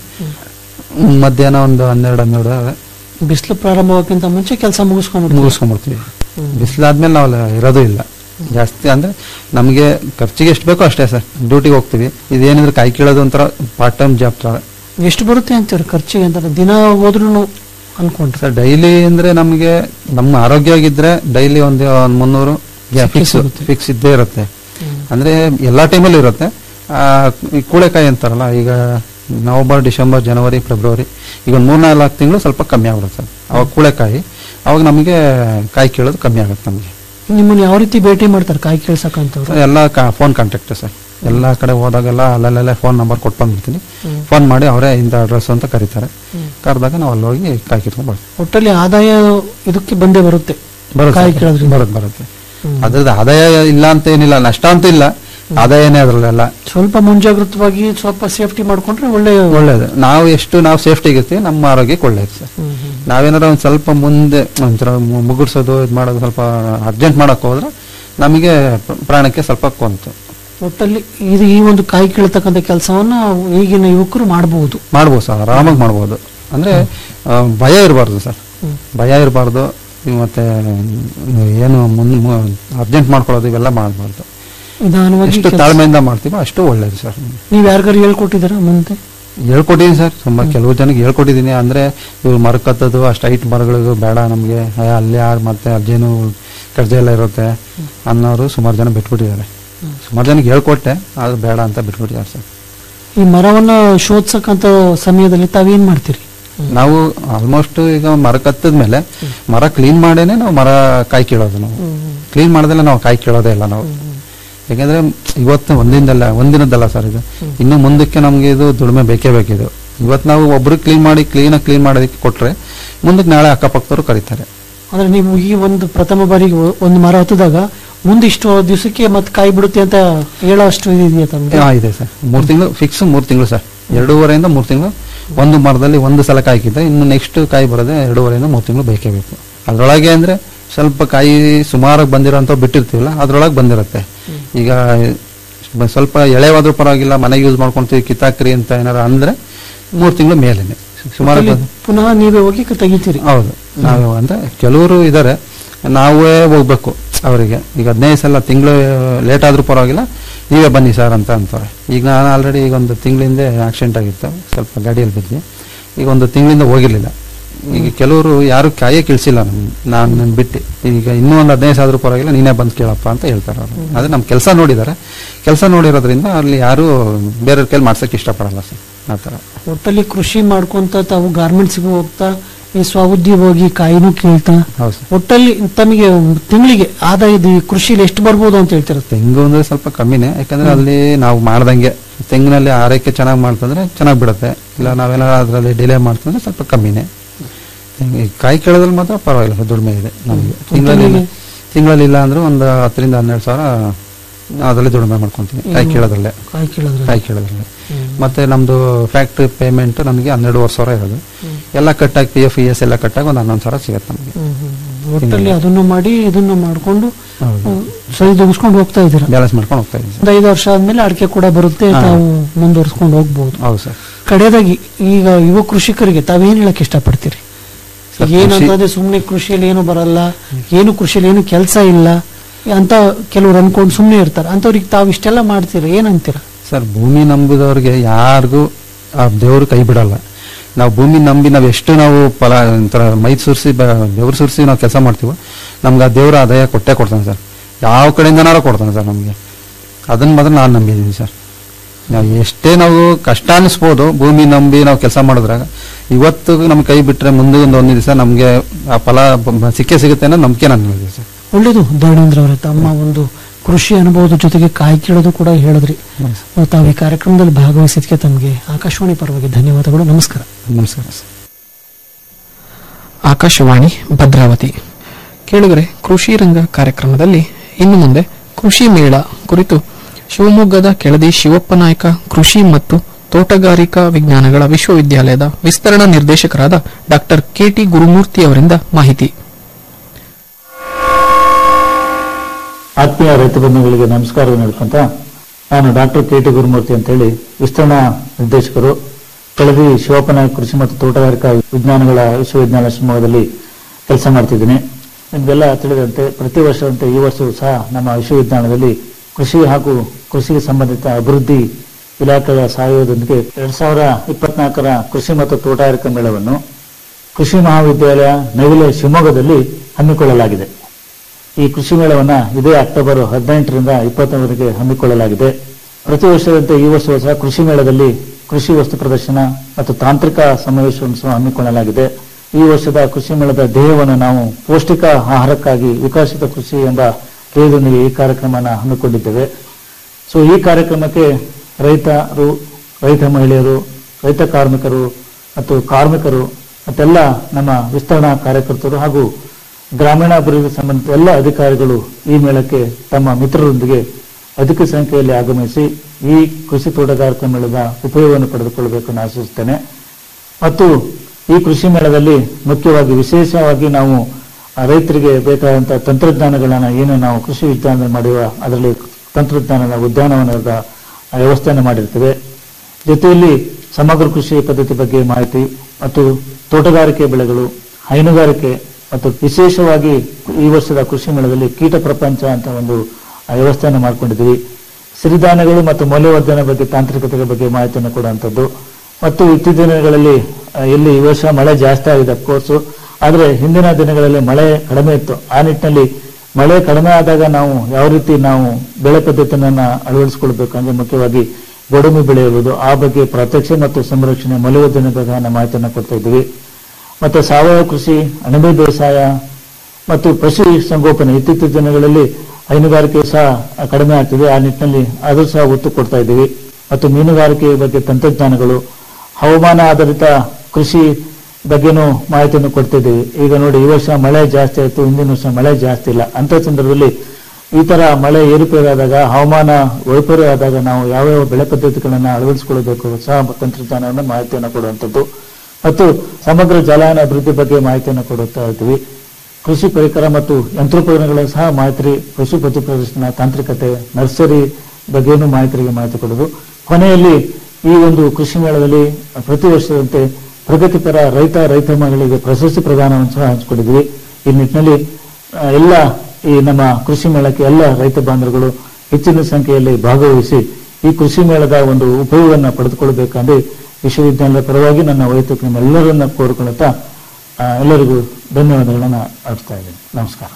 ಮಧ್ಯಾಹ್ನ ಒಂದು ಹನ್ನೆರಡು ಹನ್ನೆರಡು ಬಿಸಿಲು ಪ್ರಾರಂಭವಾಗಕ್ಕಿಂತ ಮುಂಚೆ ಕೆಲಸ ಮುಗಿಸ್ಕೊಂಡ್ಬಿಡ್ತೀವಿ ಮುಗಿಸ್ಕೊಂಡ್ಬಿಡ್ತೀವಿ ಹ್ಮ್. ಬಿಸಿಲಾದ್ಮೇಲೆ ನಾವು ಅಲ್ಲಿ ಇರೋದು ಇಲ್ಲ ಜಾಸ್ತಿ ಅಂದ್ರೆ ನಮಗೆ ಖರ್ಚಿಗೆ ಎಷ್ಟು ಬೇಕೋ ಅಷ್ಟೇ ಸರ್ ಡ್ಯೂಟಿಗೆ ಹೋಗ್ತೀವಿ ಇದೇನಿದ್ರೆ ಕಾಯಿ ಕೀಳೋದು ಒಂಥರ ಪಾರ್ಟ್ ಟೈಮ್ ಜಾಬ್ ತರ ಎಷ್ಟು ಬರುತ್ತೆ ಅಂತೀರಿ ಖರ್ಚಿಗೆ ಅಂತ ದಿನ ಹೋದ್ರೂ ಅನ್ಕೊಂಡ್ರೆ ಸರ್ ಡೈಲಿ ಅಂದ್ರೆ ನಮಗೆ ನಮ್ಮ ಆರೋಗ್ಯವಾಗಿದ್ರೆ ಡೈಲಿ ಒಂದು ಒಂದ್ ಮುನ್ನೂರು ಸಿಕ್ಕೇ ಫಿಕ್ಸ್ ಸಿಗುತ್ತೆ. ಫಿಕ್ಸ್ ಇದ್ದೇ ಇರುತ್ತೆ ಅಂದ್ರೆ ಎಲ್ಲಾ ಟೈಮಲ್ಲೂ ಇರುತ್ತೆ ಆ, ಈ ಕೂಳೆಕಾಯಿ ಅಂತಾರಲ್ಲ ಈಗ ನವೆಂಬರ್ ಡಿಸೆಂಬರ್ ಜನವರಿ ಫೆಬ್ರವರಿ ಈಗ ಒಂದು ಮೂರ್ನಾಲ್ಕು ತಿಂಗಳು ಸ್ವಲ್ಪ ಕಮ್ಮಿ ಆಗ್ಬಿಡುತ್ತೆ ಸರ್ ಅವಾಗ ಕೂಳೆಕಾಯಿ ಅವಾಗ ನಮಗೆ ಕಾಯಿ ಕೀಳೋದು ಕಮ್ಮಿ ಆಗುತ್ತೆ ನಮಗೆ ನಿಮ್ಮನ್ನ ಯಾವ ರೀತಿ ಭೇಟಿ ಮಾಡ್ತಾರೆ ಕಾಯಿ ಕೇಳ್ಸಕ್ಕಂತವ್ರು ಎಲ್ಲ ಫೋನ್ ಕಾಂಟ್ಯಾಕ್ಟ್ ಸರ್ ಎಲ್ಲ ಕಡೆ ಹೋದಾಗೆಲ್ಲ ಅಲ್ಲಲ್ಲೇ ಫೋನ್ ನಂಬರ್ ಕೊಟ್ಟು ಬಂದ್ಬಿಡ್ತೀನಿ ಫೋನ್ ಮಾಡಿ ಅವರೇ ಇಂಥ ಅಡ್ರೆಸ್ ಅಂತ ಕರೀತಾರೆ ಕರೆದಾಗ ನಾವು ಅಲ್ಲಿ ಹೋಗಿ ಕಾಯಿ ಕಿತ್ಕೊಂಡು ಬರ್ತೀವಿ ಒಟ್ಟಲ್ಲಿ ಆದಾಯ ಇದಕ್ಕೆ ಬಂದೇ ಬರುತ್ತೆ ಬರುತ್ತೆ ಕಾಯಿ ಸರ್. ಕೀಳೋದ್ರಿಂದ. ಬರುತ್ತೆ ಬರುತ್ತೆ ಹ್ಮ್. ಅದ್ರದ್ದು ಆದಾಯ ಇಲ್ಲ ಅಂತ ಏನಿಲ್ಲ ನಷ್ಟ ಅಂತೂ ಇಲ್ಲ ಆದಾಯನೇ ಅದ್ರಲ್ಲೆಲ್ಲ ಸ್ವಲ್ಪ ಮುಂಜಾಗ್ರತವಾಗಿ ಸ್ವಲ್ಪ ಸೇಫ್ಟಿ ಮಾಡ್ಕೊಂಡ್ರೆ ಒಳ್ಳೆ ಒಳ್ಳೇದು ನಾವು ಎಷ್ಟು ನಾವು ಸೇಫ್ಟಿ ಇರ್ತೀವಿ ನಮ್ಮ ಆರೋಗ್ಯಕ್ಕೆ ಒಳ್ಳೇದು ಸರ್ ಹ್ಮ್, ಹ್ಮ್. ನಾವೇನಾರ ಒಂದ್ ಸ್ವಲ್ಪ ಮುಂದೆ ಒಂಥರ ಮು- ಮುಗುಡ್ಸೋದು ಇದು ಮಾಡೋದು ಸ್ವಲ್ಪ ಅರ್ಜೆಂಟ್ ಮಾಡಕ್ ಹೋದ್ರೆ ನಮಗೆ ಪ್ರ- ಪ್ರಾಣಕ್ಕೆ ಸ್ವಲ್ಪ ಕೊಂತು ಒಟ್ಟಲ್ಲಿ ಇದು ಈ ಒಂದು ಕಾಯಿ ಕೀಳ್ತಕ್ಕಂಥ ಕೆಲಸವನ್ನ ಈಗಿನ ಯುವಕರು ಮಾಡಬಹುದು ಮಾಡ್ಬೋದು ಸರ್ ಆರಾಮಾಗಿ ಮಾಡ್ಬೋದು ಅಂದ್ರೆ ಆ, ಭಯ ಇರಬಾರ್ದು ಸರ್ ಭಯ ಇರಬಾರ್ದು ಮತ್ತೆ ಏನು ಮುಂದೆ ಅರ್ಜೆಂಟ್ ಮಾಡ್ಕೊಳ್ಳೋದು ಇವೆಲ್ಲ ಮಾಡಬಾರ್ದು ನಿಧಾನವಾಗಿ ಎಷ್ಟು ಕೆಲ್ಸ- ತಾಳ್ಮೆಯಿಂದ ಮಾಡ್ತೀವೋ ಅಷ್ಟು ಒಳ್ಳೇದು ಸರ್ ನೀವ್ ಯಾರಿಗಾರು ಹೇಳ್ಕೊಟ್ಟಿದ್ದೀರಾ ಮುಂದೆ ಹೇಳ್ಕೊಟ್ಟಿದ್ದೀನಿ ಸರ್ ತುಂಬಾ ಕೆಲವು ಜನಕ್ಕೆ ಹೇಳ್ಕೊಟ್ಟಿದ್ದೀನಿ ಅಂದ್ರೆ ಇವ್ರು ಮರ ಕತ್ತದು ಅಷ್ಟು ಹೈಟ್ ಮರಗಳಿಗೂ ಬೇಡ ನಮಗೆ ಅಲ್ಲಿ ಯಾರು ಮತ್ತೆ ಅರ್ಜೇನು ಕರ್ಜ ಎಲ್ಲ ಇರುತ್ತೆ ಅನ್ನೋರು ಸುಮಾರು ಜನ ಬಿಟ್ಬಿಟ್ಟಿದ್ದಾರೆ ಸುಮಾರು ಜನಕ್ಕೆ ಹೇಳ್ಕೊಟ್ಟೆ ಅದು ಬೇಡ ಅಂತ ಬಿಟ್ಬಿಟ್ಟಿದ್ದಾರೆ ಸರ್ ಈ ಮರವನ್ನ ಶೋಧಿಸಕ್ಕಂತ ಸಮಯದಲ್ಲಿ ತಾವೇನ್ ಮಾಡ್ತೀರಿ ನಾವು ಆಲ್ಮೋಸ್ಟ್ ಈಗ ಮರ ಕತ್ತದ ಮೇಲೆ ಮರ ಕ್ಲೀನ್ ಮಾಡೇನೆ ನಾವು ಮರ ಕಾಯಿ ಕೀಳೋದು ನಾವು ಕ್ಲೀನ್ ಮಾಡದಲ್ಲ ನಾವು ಕಾಯಿ ಕೀಳೋದೇ ಇಲ್ಲ ನಾವು ಯಾಕಂದ್ರೆ ಇವತ್ತು ಒಂದಿನದಲ್ಲ ಒಂದಿನದ್ದಲ್ಲ ಸರ್ ಇದು ಇನ್ನು ಮುಂದಕ್ಕೆ ನಮ್ಗೆ ಇದು ದುಡಿಮೆ ಬೇಕೇ ಬೇಕಿದು ಇವತ್ತು ನಾವು ಒಬ್ರು ಕ್ಲೀನ್ ಮಾಡಿ ಕ್ಲೀನಾಗಿ ಕ್ಲೀನ್ ಮಾಡೋದಕ್ಕೆ ಕೊಟ್ರೆ ಮುಂದಕ್ಕೆ ನಾಳೆ ಅಕ್ಕಪಕ್ಕದವರು ಕರೀತಾರೆ ಅಂದ್ರೆ ನೀವು ಈ ಒಂದು ಪ್ರಥಮ ಬಾರಿಗೆ ಒ- ಒಂದು ಮರ ಹತ್ತಿದಾಗ ಮುಂದೆ ಇಷ್ಟು ದಿವಸಕ್ಕೆ ಮತ್ತೆ ಕಾಯಿ ಬಿಡುತ್ತೆ ಅಂತ ಹೇಳೋ ಅಷ್ಟು ಇದೆಯಾ ತಮ್ಗೆ ಹಾ, ಇದೆ ಸರ್ ಮೂರ್ ತಿಂಗಳು ಫಿಕ್ಸ್ ಮೂರ್ ತಿಂಗಳು ಸರ್ ಎರಡೂವರೆಯಿಂದ ಮೂರ್ ತಿಂಗಳು ಒಂದು ಮರದಲ್ಲಿ ಒಂದು ಸಲ ಕಾಯಿ ಕಿತ್ತೆ ಇನ್ನು ನೆಕ್ಸ್ಟ್ ಕಾಯಿ ಬರೋದೇ ಎರಡೂವರೆಯಿಂದ ಮೂರ್ ತಿಂಗಳು ಬೇಕೇ ಬೇಕು ಅದ್ರೊಳಗೆ ಅಂದ್ರೆ ಸ್ವಲ್ಪ ಕಾಯಿ ಸುಮಾರಾಗಿ ಬಂದಿರೋಂಥ ಬಿಟ್ಟಿರ್ತೀವಲ್ಲ ಅದ್ರೊಳಗೆ ಬಂದಿರುತ್ತೆ ಈಗ ಬ- ಸ್ವಲ್ಪ ಎಳೆವಾದ್ರೂ ಪರವಾಗಿಲ್ಲ ಮನೆಗೆ ಯೂಸ್ ಮಾಡ್ಕೊಂತೀವಿ ಕಿತ್ತಾಕ್ರಿ ಅಂತ ಏನಾರ ಅಂದ್ರೆ ಮೂರ್ ತಿಂಗಳು ಮೇಲೇನೆ ಸುಮಾರು ಅಲ್ಲಿ ಪುನಃ ನೀವೇ ಹೋಗಿ ಕ- ತೆಗಿತೀರಿ ಹೌದು ನಾವು ಅಂದ್ರೆ ಕೆಲವರು ಇದ್ದಾರೆ ನಾವೇ ಹೋಗ್ಬೇಕು ಅವರಿಗೆ ಈಗ ಹದಿನೈದು ಸಲ ತಿಂಗಳು ಲೇಟ್ ಆದ್ರೂ ಪರವಾಗಿಲ್ಲ ನೀವೇ ಬನ್ನಿ ಸರ್ ಅಂತ ಅಂತಾರೆ ಈಗ ನಾನು ಆಲ್ರೆಡಿ ಈಗ ಒಂದು ತಿಂಗಳಿಂದ ಆಕ್ಸಿಡೆಂಟ್ ಆಗಿತ್ತು ಸ್ವಲ್ಪ ಗಾಡಿಯಲ್ಲಿ ಬಿದ್ದು ಈಗ ಒಂದು ತಿಂಗಳಿಂದ ಹೋಗಿರ್ಲಿಲ್ಲ ಈಗ ಕೆಲವರು ಯಾರು ಕಾಯೇ ಕೇಳಿಸಿಲ್ಲ ನಾನು ನಾನು ಬಿಟ್ಟು ಈಗ ಇನ್ನೂ ಒಂದು ಹದಿನೈದು ಸಾವಿರ ಪರವಾಗಿಲ್ಲ ನೀನೇ ಬಂದು ಕೇಳಪ್ಪ ಅಂತ ಹೇಳ್ತಾರೆ ಅವರು ಅದೇ ನಮ್ಮ ಕೆಲಸ ನೋಡಿದ್ದಾರೆ ಕೆಲಸ ನೋಡಿರೋದ್ರಿಂದ ಅಲ್ಲಿ ಯಾರು ಬೇರೆಯವ್ರ ಕೈಲಿ ಮಾಡ್ಸಕ್ಕೆ ಇಷ್ಟಪಡಲ್ಲ ಸರ್ ಆ ಥರ ಒಟ್ಟಲ್ಲಿ ಕೃಷಿ ಮಾಡ್ಕೊಂತ ತಾವು ಗಾರ್ಮೆಂಟ್ಸ್ಗೆ ಹೋಗ್ತಾ ಈ ಸ್ವಉದ್ಯೋಗಿ ಕಾಯಿನೂ ಕೇಳ್ತಾ ಹೌದು ಸರ್ ಒಟ್ಟಲ್ಲಿ ತಮಗೆ ತಿಂಗಳಿಗೆ ಆದಾಯದ ಈ ಕೃಷಿಲಿ ಎಷ್ಟು ಬರ್ಬೋದು ಅಂತ ಹೇಳ್ತೀರ ತೆಂಗು ಅಂದ್ರೆ ಸ್ವಲ್ಪ ಕಮ್ಮಿನೇ ಯಾಕಂದ್ರೆ ಅಲ್ಲಿ ನಾವು ಮಾಡ್ದಂಗೆ ತೆಂಗಿನಲ್ಲಿ ಆರೈಕೆ ಚೆನ್ನಾಗಿ ಮಾಡ್ತಂದ್ರೆ ಚೆನ್ನಾಗಿ ಬಿಡುತ್ತೆ ಇಲ್ಲ ನಾವೇನಾದ್ರು ಅದರಲ್ಲಿ ಡಿಲೇ ಮಾಡ್ತಂದ್ರೆ ಸ್ವಲ್ಪ ಕಮ್ಮಿನೇ ತೆಂಗು- ಈ ಕಾಯಿ ಕೇಳೋದ್ರಲ್ಲಿ ಮಾತ್ರ ಪರವಾಗಿಲ್ಲ ಸರ್, ದುಡಿಮೆ ಇದೆ ನಮಗೆ ತಿಂಗಳಲ್ಲಿ ತಿಂಗಳಲ್ಲಿ ಇಲ್ಲ ಅಂದ್ರೆ ಒಂದು ಹತ್ತರಿಂದ ಹನ್ನೆರಡು ಸಾವಿರ ಅದರಲ್ಲಿ ದುಡಿಮೆ ಮಾಡ್ಕೊಂತೀವಿ ಕಾಯಿ ಕೇಳೋದ್ರಲ್ಲೇ ಕಾಯಿ ಕೇಳಿದ್ರೆ ಕಾಯಿ ಕೇಳೋದ್ರಲ್ಲೇ ಮತ್ತೆ ನಮ್ದು ಫ್ಯಾಕ್ಟ್ರಿ ಪೇಮೆಂಟ್ ನಮಗೆ ಹನ್ನೆರಡುವರೆ ಸಾವಿರ ಇರೋದು ಎಲ್ಲ ಕಟ್ಟಾಗಿ ಪಿ ಎಫ್ ಇ ಎಸ್ ಎಲ್ಲ ಕಟ್ಟಾಗಿ ಒಂದು ಹನ್ನೊಂದು ಸಾವಿರ ಸಿಗುತ್ತೆ ನಮಗೆ ಒಟ್ಟಲ್ಲಿ ಅದನ್ನು ಮಾಡಿ ಇದನ್ನು ಮಾಡ್ಕೊಂಡು ಹೌದು. ಸರಿದೂಗಿಸ್ಕೊಂಡು ಹೋಗ್ತಾ ಇದ್ದೀರಾ ಬ್ಯಾಲೆನ್ಸ್ ಮಾಡ್ಕೊಂಡು ಹೋಗ್ತಾ ಇದ್ದೀವಿ ಒಂದು ಐದು ವರ್ಷ ಆದ್ಮೇಲೆ ಅಡಿಕೆ ಕೂಡ ಬರುತ್ತೆ ಹಾ. ತಾವು ಮುಂದುವರ್ಸ್ಕೊಂಡು ಹೋಗ್ಬೋದು ಹೌದು ಸರ್ ಕಡೆಯದಾಗಿ ಈಗ ಯುವ ಕೃಷಿಕರಿಗೆ ತಾವೇನ್ ಹೇಳಕ್ ಇಷ್ಟಪಡ್ತೀರಿ ಸರ್, ಈಗ ಕೃಷಿ- ಏನಂತಂದ್ರೆ ಸುಮ್ನೆ ಕೃಷಿಯಲ್ಲಿ ಏನು ಬರಲ್ಲ ಏನು ಕೃಷಿಯಲ್ಲಿ ಏನು ಕೆಲಸ ಇಲ್ಲ ಅಂತ ಕೆಲವ್ರು ಅನ್ಕೊಂಡು ಸುಮ್ನೆ ಇರ್ತಾರೆ ಅಂತವ್ರಿಗೆ ತಾವು ಇಷ್ಟೆಲ್ಲ ಮಾಡ್ತೀರಾ ಏನಂತೀರ ಸರ್ ಭೂಮಿ ನಂಬಿದವ್ರಿಗೆ ಯಾರಿಗೂ ಆ ದೇವರು ಕೈ ಬಿಡಲ್ಲ ನಾವು ಭೂಮಿ ನಂಬಿ ನಾವು ಎಷ್ಟು ನಾವು ಫಲ ಒಂಥರ ಮೈ ಸುರಿಸಿ ಬೆವರು ಸುರಿಸಿ ನಾವು ಕೆಲಸ ಮಾಡ್ತೀವೋ ನಮ್ಗೆ ಆ ದೇವರ ಆದಾಯ ಕೊಟ್ಟೇ ಕೊಡ್ತಾನೆ ಸರ್ ಯಾವ ಕಡೆಯಿಂದನಾರು ಕೊಡ್ತಾನೆ ಸರ್ ನಮಗೆ ಅದನ್ನ ಮಾತ್ರ ನಾನು ನಂಬಿದ್ದೀನಿ ಸರ್ ನಾವು ಎಷ್ಟೇ ನಾವು ಕಷ್ಟ ಅನಿಸ್ಬೋದು ಭೂಮಿ ನಂಬಿ ನಾವು ಕೆಲಸ ಮಾಡಿದ್ರಾಗ ಇವತ್ತು ನಮ್ಗೆ ಕೈ ಬಿಟ್ರೆ ಮುಂದೆ ಒಂದು ಒಂದು ದಿವಸ ನಮಗೆ ಆ ಫಲ ಬ- ಸಿಕ್ಕೇ ಸಿಗುತ್ತೆ ಅನ್ನೋ ನಂಬಿಕೆ ನನಗಿದೆ ಸರ್ ಒಳ್ಳೇದು ಧರ್ಮೇಂದ್ರ ಅವರೇ ತಮ್ಮ ಒಂದು ಕೃಷಿ ಅನುಭವದ ಜೊತೆಗೆ ಕಾಯಿ ಕೀಳೋದು ಕೂಡ ಹೇಳಿದ್ರಿ ತಾವು ಈ ಕಾರ್ಯಕ್ರಮದಲ್ಲಿ ಭಾಗವಹಿಸಿದ್ಕೆ ತಮಗೆ ಆಕಾಶವಾಣಿ ಪರವಾಗಿ ಧನ್ಯವಾದಗಳು ನಮಸ್ಕಾರ ನಮಸ್ಕಾರ ಸರ್ ಆಕಾಶವಾಣಿ ಭದ್ರಾವತಿ ಕೇಳುಗರೆ ಕೃಷಿ ರಂಗ ಕಾರ್ಯಕ್ರಮದಲ್ಲಿ ಇನ್ನು ಮುಂದೆ ಕೃಷಿ ಮೇಳ ಕುರಿತು ಶಿವಮೊಗ್ಗದ ಕೆಳದಿ ಶಿವಪ್ಪ ನಾಯಕ ಕೃಷಿ ಮತ್ತು ತೋಟಗಾರಿಕಾ ವಿಜ್ಞಾನಗಳ ವಿಶ್ವವಿದ್ಯಾಲಯದ ವಿಸ್ತರಣಾ ನಿರ್ದೇಶಕರಾದ ಡಾಕ್ಟರ್ ಕೆಟಿ ಗುರುಮೂರ್ತಿ ಅವರಿಂದ ಮಾಹಿತಿ ಆತ್ಮೀಯ ರೈತ ಬಂಧುಗಳಿಗೆ ನಮಸ್ಕಾರ ನಡ್ಕೊಂತ ನಾನು ಡಾಕ್ಟರ್ ಕೆ ಟಿ ಗುರುಮೂರ್ತಿ ಅಂತೇಳಿ ವಿಸ್ತರಣಾ ನಿರ್ದೇಶಕರು ಕೆಳದಿ ಶಿವಪ್ಪನಾಯಕ ಕೃಷಿ ಮತ್ತು ತೋಟಗಾರಿಕಾ ವಿಜ್ಞಾನಗಳ ವಿಶ್ವವಿದ್ಯಾಲಯ ಶಿವಮೊಗ್ಗದಲ್ಲಿ ಕೆಲಸ ಮಾಡ್ತಿದ್ದೀನಿ ನಿಮಗೆಲ್ಲ ತಿಳಿದಂತೆ ಪ್ರತಿ ವರ್ಷದಂತೆ ಈ ವರ್ಷವೂ ಸಹ ನಮ್ಮ ವಿಶ್ವವಿದ್ಯಾಲಯದಲ್ಲಿ ಕೃಷಿ ಹಾಗೂ ಕೃಷಿಗೆ ಸಂಬಂಧಿತ ಅಭಿವೃದ್ಧಿ ಇಲಾಖೆಯ ಸಹಯೋಗದೊಂದಿಗೆ ಎರಡ್ ಸಾವಿರ ಇಪ್ಪತ್ನಾಲ್ಕರ ಕೃಷಿ ಮತ್ತು ತೋಟಗಾರಿಕಾ ಮೇಳವನ್ನು ಕೃಷಿ ಮಹಾವಿದ್ಯಾಲಯ ನವಿಲೆ ಶಿವಮೊಗ್ಗದಲ್ಲಿ ಹಮ್ಮಿಕೊಳ್ಳಲಾಗಿದೆ ಈ ಕೃಷಿ ಮೇಳವನ್ನ ಇದೇ ಅಕ್ಟೋಬರ್ ಹದಿನೆಂಟರಿಂದ ಇಪ್ಪತ್ತೊಂದರಿಗೆ ಹಮ್ಮಿಕೊಳ್ಳಲಾಗಿದೆ ಪ್ರತಿ ವರ್ಷದಂತೆ ಈ ವರ್ಷವೂ ಸಹ ಕೃಷಿ ಮೇಳದಲ್ಲಿ ಕೃಷಿ ವಸ್ತು ಪ್ರದರ್ಶನ ಮತ್ತು ತಾಂತ್ರಿಕ ಸಮಾವೇಶವನ್ನು ಸಹ ಹಮ್ಮಿಕೊಳ್ಳಲಾಗಿದೆ ಈ ವರ್ಷದ ಕೃಷಿ ಮೇಳದ ಧ್ಯೇಯವನ್ನು ನಾವು ಪೌಷ್ಟಿಕ ಆಹಾರಕ್ಕಾಗಿ ವಿಕಸಿತ ಕೃಷಿ ಎಂಬ ಧ್ಯೇಯದೊಂದಿಗೆ ಈ ಕಾರ್ಯಕ್ರಮನ ಹಮ್ಮಿಕೊಂಡಿದ್ದೇವೆ ಸೊ ಈ ಕಾರ್ಯಕ್ರಮಕ್ಕೆ ರೈತರು ರೈತ ಮಹಿಳೆಯರು ರೈತ ಕಾರ್ಮಿಕರು ಮತ್ತು ಕಾರ್ಮಿಕರು ಮತ್ತೆಲ್ಲ ನಮ್ಮ ವಿಸ್ತರಣಾ ಕಾರ್ಯಕರ್ತರು ಹಾಗೂ ಗ್ರಾಮೀಣಾಭಿವೃದ್ಧಿ ಸಂಬಂಧಿತ ಎಲ್ಲ ಅಧಿಕಾರಿಗಳು ಈ ಮೇಳಕ್ಕೆ ತಮ್ಮ ಮಿತ್ರರೊಂದಿಗೆ ಅಧಿಕ ಸಂಖ್ಯೆಯಲ್ಲಿ ಆಗಮಿಸಿ ಈ ಕೃಷಿ ತೋಟಗಾರಿಕಾ ಮೇಳದ ಉಪಯೋಗವನ್ನು ಪಡೆದುಕೊಳ್ಳಬೇಕೆಂದು ಆಶಿಸುತ್ತೇನೆ ಮತ್ತು ಈ ಕೃಷಿ ಮೇಳದಲ್ಲಿ ಮುಖ್ಯವಾಗಿ ವಿಶೇಷವಾಗಿ ನಾವು ಆ, ರೈತರಿಗೆ ಬೇಕಾದಂತಹ ತಂತ್ರಜ್ಞಾನಗಳನ್ನ ಏನು ನಾವು ಕೃಷಿ ವಿಜ್ಞಾನ ಮಾಡುವ ಅದರಲ್ಲಿ ತಂತ್ರಜ್ಞಾನದ ಉದ್ಯಾನವನದ ವ್ಯವಸ್ಥೆಯನ್ನು ಮಾಡಿರ್ತೇವೆ ಜೊತೆಯಲ್ಲಿ ಸಮಗ್ರ ಕೃಷಿ ಪದ್ಧತಿ ಬಗ್ಗೆ ಮಾಹಿತಿ ಮತ್ತು ತೋಟಗಾರಿಕೆ ಬೆಳೆಗಳು ಹೈನುಗಾರಿಕೆ ಮತ್ತು ವಿಶೇಷವಾಗಿ ಈ ವರ್ಷದ ಕೃಷಿ ಮೇಳದಲ್ಲಿ ಕೀಟ ಪ್ರಪಂಚ ಅಂತ ಒಂದು ಆ, ವ್ಯವಸ್ಥೆಯನ್ನು ಮಾಡಿಕೊಂಡಿದ್ದೀವಿ ಸಿರಿಧಾನ್ಯಗಳು ಮತ್ತು ಮೌಲ್ಯವರ್ಧನೆ ಬಗ್ಗೆ ತಾಂತ್ರಿಕತೆಗಳ ಬಗ್ಗೆ ಮಾಹಿತಿಯನ್ನು ಕೊಡುವಂಥದ್ದು ಮತ್ತು ಇತ್ತೀಚಿನ ದಿನಗಳಲ್ಲಿ ಆ, ಎಲ್ಲಿ ಈ ವರ್ಷ ಮಳೆ ಜಾಸ್ತಿ ಆಗಿದೆ ಅಫ್ಕೋರ್ಸ್ ಆದರೆ ಹಿಂದಿನ ದಿನಗಳಲ್ಲಿ ಮಳೆ ಕಡಿಮೆ ಇತ್ತು ಆ ನಿಟ್ಟಿನಲ್ಲಿ ಮಳೆ ಕಡಿಮೆ ಆದಾಗ ನಾವು ಯಾವ ರೀತಿ ನಾವು ಬೆಳೆ ಪದ್ಧತಿಯನ್ನ ಅಳವಡಿಸಿಕೊಳ್ಬೇಕು ಅಂದ್ರೆ ಮುಖ್ಯವಾಗಿ ಗೋಡಂಬಿ ಬೆಳೆಯುವುದು ಆ ಬಗ್ಗೆ ಪ್ರತ್ಯಕ್ಷ ಮತ್ತು ಸಂರಕ್ಷಣೆ ಮೌಲ್ಯವರ್ಧನೆ ಬಗ್ಗೆ ನಾವು ಮಾಹಿತಿಯನ್ನು ಕೊಡ್ತಾ ಇದ್ದೀವಿ ಮತ್ತು ಸಾವಯವ ಕೃಷಿ ಅಣಬೆ ಬೇಸಾಯ ಮತ್ತು ಪಶು ಸಂಗೋಪನೆ ಇತ್ತೀಚಿನ ದಿನಗಳಲ್ಲಿ ಹೈನುಗಾರಿಕೆ ಸಹ ಕಡಿಮೆ ಆಗ್ತಿದೆ ಆ ನಿಟ್ಟಿನಲ್ಲಿ ಅದು ಸಹ ಒತ್ತು ಕೊಡ್ತಾ ಇದ್ದೀವಿ ಮತ್ತು ಮೀನುಗಾರಿಕೆ ಬಗ್ಗೆ ತಂತ್ರಜ್ಞಾನಗಳು ಹವಾಮಾನ ಆಧಾರಿತ ಕೃಷಿ ಬಗ್ಗೆನೂ ಮಾಹಿತಿಯನ್ನು ಕೊಡ್ತಿದ್ದೀವಿ ಈಗ ನೋಡಿ ಈ ವರ್ಷ ಮಳೆ ಜಾಸ್ತಿ ಆಯಿತು ಹಿಂದಿನ ವರ್ಷ ಮಳೆ ಜಾಸ್ತಿ ಇಲ್ಲ ಅಂತ ಸಂದರ್ಭದಲ್ಲಿ ಈ ತರ ಮಳೆ ಏರುಪೇರಾದಾಗ ಹವಾಮಾನ ವೈಪರ್ಯ ಆದಾಗ ನಾವು ಯಾವ್ಯಾವ ಬೆಳೆ ಪದ್ಧತಿಗಳನ್ನ ಅಳವಡಿಸಿಕೊಳ್ಳಬೇಕು ಸಹ ತಂತ್ರಜ್ಞಾನವನ್ನು ಮಾಹಿತಿಯನ್ನು ಕೊಡುವಂಥದ್ದು ಮತ್ತು ಸಮಗ್ರ ಜಲಾಯನ ಅಭಿವೃದ್ಧಿ ಬಗ್ಗೆ ಮಾಹಿತಿಯನ್ನು ಕೊಡುತ್ತಾ ಇದ್ದೀವಿ ಕೃಷಿ ಪರಿಕರ ಮತ್ತು ಯಂತ್ರೋಪಕರಣಗಳ ಸಹ ಮಾಹಿತಿ ಕೃಷಿ ಪತಿ ಪ್ರದರ್ಶನ ತಾಂತ್ರಿಕತೆ ನರ್ಸರಿ ಬಗ್ಗೆನೂ ಮಾಹಿತಿಗೆ ಮಾಹಿತಿ ಕೊಡೋದು ಕೊನೆಯಲ್ಲಿ ಈ ಒಂದು ಕೃಷಿ ಮೇಳದಲ್ಲಿ ಪ್ರತಿ ವರ್ಷದಂತೆ ಪ್ರಗತಿಪರ ರೈತ ರೈತ ಮಹಿಳೆಗೆ ಪ್ರಶಸ್ತಿ ಪ್ರದಾನವನ್ನು ಸಹ ಹಂಚಿಕೊಂಡಿದ್ವಿ ಈ ನಿಟ್ಟಿನಲ್ಲಿ ಆ, ಎಲ್ಲ ಈ ನಮ್ಮ ಕೃಷಿ ಮೇಳಕ್ಕೆ ಎಲ್ಲ ರೈತ ಬಾಂಧವರುಗಳು ಹೆಚ್ಚಿನ ಸಂಖ್ಯೆಯಲ್ಲಿ ಭಾಗವಹಿಸಿ ಈ ಕೃಷಿ ಮೇಳದ ಒಂದು ಉಪಯೋಗವನ್ನು ಪಡೆದುಕೊಳ್ಳಬೇಕಂದ್ರೆ ವಿಶ್ವವಿದ್ಯಾಲಯದ ಪರವಾಗಿ ನನ್ನ ವೈಯಕ್ತಿಕ ನಿಮ್ಮೆಲ್ಲರನ್ನ ಕೋರಿಕೊಳ್ಳುತ್ತಾ ಆ, ಎಲ್ಲರಿಗೂ ಧನ್ಯವಾದಗಳನ್ನು ಅರ್ಪಿಸ್ತಾ ಇದ್ದೀನಿ ನಮಸ್ಕಾರ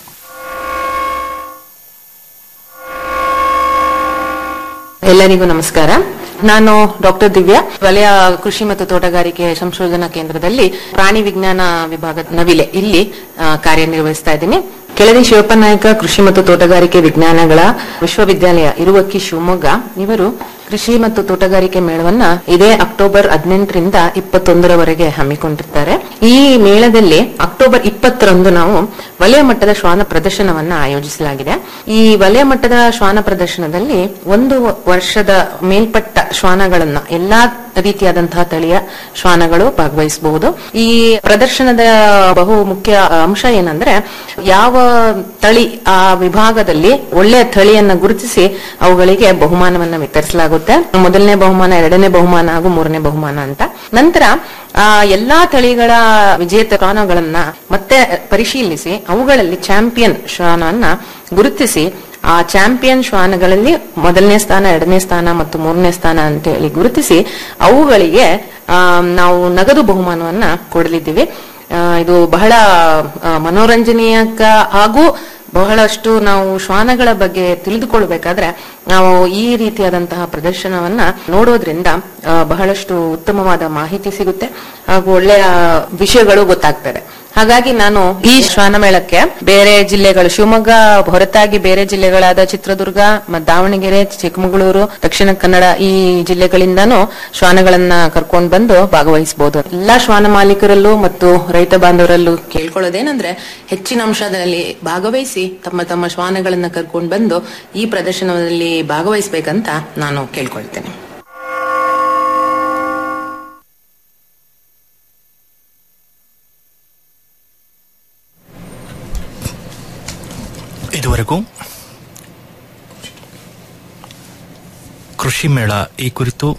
ಎಲ್ಲರಿಗೂ ನಮಸ್ಕಾರ ನಾನು ಡಾಕ್ಟರ್ ದಿವ್ಯಾ ವಲಯ ಕೃಷಿ ಮತ್ತು ತೋಟಗಾರಿಕೆ ಸಂಶೋಧನಾ ಕೇಂದ್ರದಲ್ಲಿ ಪ್ರಾಣಿ ವಿಜ್ಞಾನ ವಿಭಾಗ ನವಿಲೆ ಇಲ್ಲಿ ಆ, ಕಾರ್ಯನಿರ್ವಹಿಸ್ತಾ ಇದ್ದೀನಿ ಕೆಳದಿ ಶಿವಪ್ಪನಾಯಕ ಕೃಷಿ ಮತ್ತು ತೋಟಗಾರಿಕೆ ವಿಜ್ಞಾನಗಳ ವಿಶ್ವವಿದ್ಯಾಲಯ ಇರುವಕ್ಕಿ ಶಿವಮೊಗ್ಗ ಇವರು ಕೃಷಿ ಮತ್ತು ತೋಟಗಾರಿಕೆ ಮೇಳವನ್ನ ಇದೇ ಅಕ್ಟೋಬರ್ ಹದಿನೆಂಟರಿಂದ ಇಪ್ಪತ್ತೊಂದರವರೆಗೆ ಹಮ್ಮಿಕೊಂಡಿರ್ತಾರೆ ಈ ಮೇಳದಲ್ಲಿ ಅಕ್ಟೋಬರ್ ಇಪ್ಪತ್ತರಂದು ನಾವು ವಲಯ ಮಟ್ಟದ ಶ್ವಾನ ಪ್ರದರ್ಶನವನ್ನ ಆಯೋಜಿಸಲಾಗಿದೆ ಈ ವಲಯ ಮಟ್ಟದ ಶ್ವಾನ ಪ್ರದರ್ಶನದಲ್ಲಿ ಒಂದು ವರ್ಷದ ಮೇಲ್ಪಟ್ಟ ಶ್ವಾನಗಳನ್ನ ಎಲ್ಲಾ ರೀತಿಯಾದಂತಹ ತಳಿಯ ಶ್ವಾನಗಳು ಭಾಗವಹಿಸಬಹುದು ಈ ಪ್ರದರ್ಶನದ ಬಹು ಮುಖ್ಯ ಅಂಶ ಏನಂದ್ರೆ ಯಾವ ತಳಿ ಆ ವಿಭಾಗದಲ್ಲಿ ಒಳ್ಳೆಯ ತಳಿಯನ್ನ ಗುರುತಿಸಿ ಅವುಗಳಿಗೆ ಬಹುಮಾನವನ್ನ ವಿತರಿಸಲಾಗುತ್ತೆ ಮೊದಲನೇ ಬಹುಮಾನ ಎರಡನೇ ಬಹುಮಾನ ಹಾಗೂ ಮೂರನೇ ಬಹುಮಾನ ಅಂತ ನಂತರ ಆ ಎಲ್ಲಾ ತಳಿಗಳ ವಿಜೇತ ಶ್ವಾನಗಳನ್ನ ಮತ್ತೆ ಪರಿಶೀಲಿಸಿ ಅವುಗಳಲ್ಲಿ ಚಾಂಪಿಯನ್ ಶ್ವಾನವನ್ನ ಗುರುತಿಸಿ ಆ ಚಾಂಪಿಯನ್ ಶ್ವಾನಗಳಲ್ಲಿ ಮೊದಲನೇ ಸ್ಥಾನ ಎರಡನೇ ಸ್ಥಾನ ಮತ್ತು ಮೂರನೇ ಸ್ಥಾನ ಅಂತ ಹೇಳಿ ಗುರುತಿಸಿ ಅವುಗಳಿಗೆ ಆ, ನಾವು ನಗದು ಬಹುಮಾನವನ್ನ ಕೊಡಲಿದ್ದೀವಿ ಆ, ಇದು ಬಹಳ ಆ, ಮನೋರಂಜನೀಯಕ ಹಾಗೂ ಬಹಳಷ್ಟು ನಾವು ಶ್ವಾನಗಳ ಬಗ್ಗೆ ತಿಳಿದುಕೊಳ್ಬೇಕಾದ್ರೆ ನಾವು ಈ ರೀತಿಯಾದಂತಹ ಪ್ರದರ್ಶನವನ್ನ ನೋಡೋದ್ರಿಂದ ಆ, ಬಹಳಷ್ಟು ಉತ್ತಮವಾದ ಮಾಹಿತಿ ಸಿಗುತ್ತೆ ಹಾಗೂ ಒಳ್ಳೆಯ ವಿಷಯಗಳು ಗೊತ್ತಾಗ್ತದೆ ಹಾಗಾಗಿ ನಾನು ಈ ಶ್ವಾನ ಮೇಳಕ್ಕೆ ಬೇರೆ ಜಿಲ್ಲೆಗಳು ಶಿವಮೊಗ್ಗ ಹೊರತಾಗಿ ಬೇರೆ ಜಿಲ್ಲೆಗಳಾದ ಚಿತ್ರದುರ್ಗ ಮ- ದಾವಣಗೆರೆ ಚಿಕ್ಕಮಗಳೂರು ದಕ್ಷಿಣ ಕನ್ನಡ ಈ ಜಿಲ್ಲೆಗಳಿಂದಾನು ಶ್ವಾನಗಳನ್ನ ಕರ್ಕೊಂಡು ಬಂದು ಭಾಗವಹಿಸಬಹುದು ಎಲ್ಲಾ ಶ್ವಾನ ಮಾಲೀಕರಲ್ಲೂ ಮತ್ತು ರೈತ ಬಾಂಧವರಲ್ಲೂ ಕೇಳ್ಕೊಳ್ಳೋದೇನಂದ್ರೆ ಹೆಚ್ಚಿನ ಅಂಶದಲ್ಲಿ ಭಾಗವಹಿಸಿ ತಮ್ಮ ತಮ್ಮ ಶ್ವಾನಗಳನ್ನ ಕರ್ಕೊಂಡು ಬಂದು ಈ ಪ್ರದರ್ಶನದಲ್ಲಿ ಭಾಗವಹಿಸಬೇಕಂತ ನಾನು ಕೇಳ್ಕೊಳ್ತೇನೆ ಇದುವರೆಗೂ ಕೃಷಿ ಮೇಳ ಈ ಕುರಿತು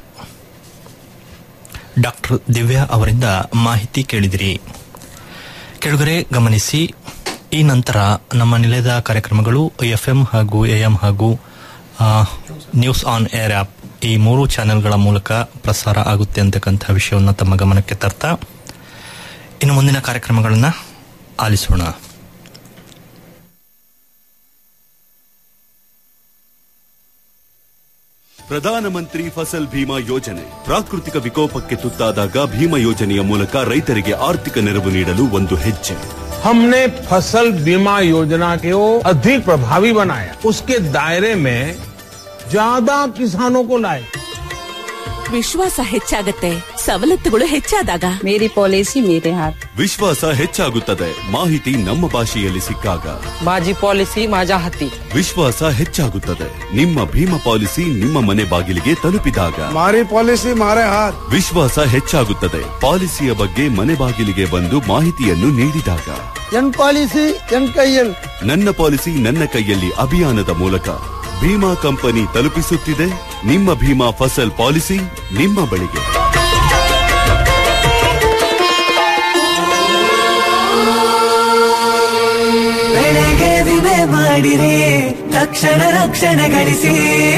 ಡಾಕ್ಟರ್ ದಿವ್ಯಾ ಅವರಿಂದ ಮಾಹಿತಿ ಕೇಳಿದಿರಿ ಕೆಳಗರೆ ಗಮನಿಸಿ ಈ ನಂತರ ನಮ್ಮ ನಿಲಯದ ಕಾರ್ಯಕ್ರಮಗಳು ಎಫ್ಎಂ ಹಾಗೂ ಎಎಂ ಹಾಗೂ ಆ, ನ್ಯೂಸ್ ಆನ್ ಏರ್ ಆಪ್ ಈ ಮೂರು ಚಾನೆಲ್ಗಳ ಮೂಲಕ ಪ್ರಸಾರ ಆಗುತ್ತೆ ಅಂತಕ್ಕಂಥ ವಿಷಯವನ್ನು ತಮ್ಮ ಗಮನಕ್ಕೆ ತರ್ತಾ ಇನ್ನು ಮುಂದಿನ ಕಾರ್ಯಕ್ರಮಗಳನ್ನು ಆಲಿಸೋಣ ಪ್ರಧಾನಮಂತ್ರಿ ಫಸಲ್ ಭೀಮಾ ಯೋಜನೆ ಪ್ರಾಕೃತಿಕ ವಿಕೋಪಕ್ಕೆ ತುತ್ತಾದಾಗ ಭೀಮಾ ಯೋಜನೆಯ ಮೂಲಕ ರೈತರಿಗೆ ಆರ್ಥಿಕ ನೆರವು ನೀಡಲು ಒಂದು ಹೆಜ್ಜೆ हमने फसल बीमा योजना को अधिक प्रभावी बनाया उसके दायरे में ज्यादा किसानों को लाए ವಿಶ್ವಾಸ ಹೆಚ್ಚಾಗತ್ತೆ ಸವಲತ್ತುಗಳು ಹೆಚ್ಚಾದಾಗ ಮೇರಿ ಪಾಲಿಸಿ ಮೇರೆ ಹಾತ್ ವಿಶ್ವಾಸ ಹೆಚ್ಚಾಗುತ್ತದೆ ಮಾಹಿತಿ ನಮ್ಮ ಭಾಷೆಯಲ್ಲಿ ಸಿಕ್ಕಾಗ माझी पॉलिसी माझ्या हाती ವಿಶ್ವಾಸ ಹೆಚ್ಚಾಗುತ್ತದೆ ನಿಮ್ಮ ಭೀಮಾ ಪಾಲಿಸಿ ನಿಮ್ಮ ಮನೆ ಬಾಗಿಲಿಗೆ ತಲುಪಿದಾಗ મારી પોલિસી મારે હાથ ವಿಶ್ವಾಸ ಹೆಚ್ಚಾಗುತ್ತದೆ ಪಾಲಿಸಿಯ ಬಗ್ಗೆ ಮನೆ ಬಾಗಿಲಿಗೆ ಬಂದು ಮಾಹಿತಿಯನ್ನು ನೀಡಿದಾಗ ಎನ್ ಪಾಲಿಸಿ ಎನ್ ಕೈಯಲ್ ನನ್ನ ಪಾಲಿಸಿ ನನ್ನ ಕೈಯಲ್ಲಿ ಅಭಿಯಾನದ ಮೂಲಕ ಭೀಮಾ ಕಂಪನಿ ತಲುಪಿಸುತ್ತಿದೆ ನಿಮ್ಮ ಭೀಮಾ ಫಸಲ್ ಪಾಲಿಸಿ ನಿಮ್ಮ ಬಳಿಗೆ ಬೆಳೆಗೆ ವಿಮೆ ಮಾಡಿರಿ ತಕ್ಷಣ ರಕ್ಷಣೆ ಗಳಿಸಿ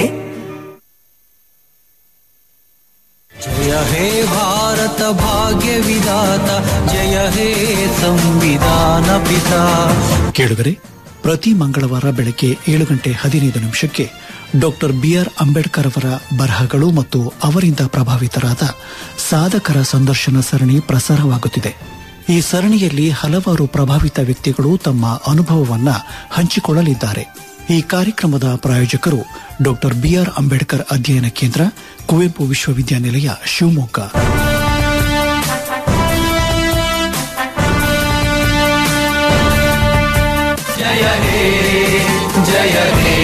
ಜಯ ಹೇ ಭಾರತ ಭಾಗ್ಯ ವಿಧಾತ ಜಯ ಹೇ ಸಂವಿಧಾನ ಪಿತಾ ಕೇಳುಗರೆ ಪ್ರತಿ ಮಂಗಳವಾರ ಬೆಳಗ್ಗೆ ಏಳು ಗಂಟೆ ಹದಿನೈದು ನಿಮಿಷಕ್ಕೆ ಡಾಕ್ಟರ್ ಬಿಆರ್ ಅಂಬೇಡ್ಕರ್ ಅವರ ಬರಹಗಳು ಮತ್ತು ಅವರಿಂದ ಪ್ರಭಾವಿತರಾದ ಸಾಧಕರ ಸಂದರ್ಶನ ಸರಣಿ ಪ್ರಸಾರವಾಗುತ್ತಿದೆ ಈ ಸರಣಿಯಲ್ಲಿ ಹಲವಾರು ಪ್ರಭಾವಿತ ವ್ಯಕ್ತಿಗಳು ತಮ್ಮ ಅನುಭವವನ್ನ ಹಂಚಿಕೊಳ್ಳಲಿದ್ದಾರೆ ಈ ಕಾರ್ಯಕ್ರಮದ ಪ್ರಾಯೋಜಕರು ಡಾಕ್ಟರ್ ಬಿಆರ್ ಅಂಬೇಡ್ಕರ್ ಅಧ್ಯಯನ ಕೇಂದ್ರ ಕುವೆಂಪು ವಿಶ್ವವಿದ್ಯಾನಿಲಯ ಶಿವಮೊಗ್ಗ ಜಯ ಹೇ ಜಯ ಹೇ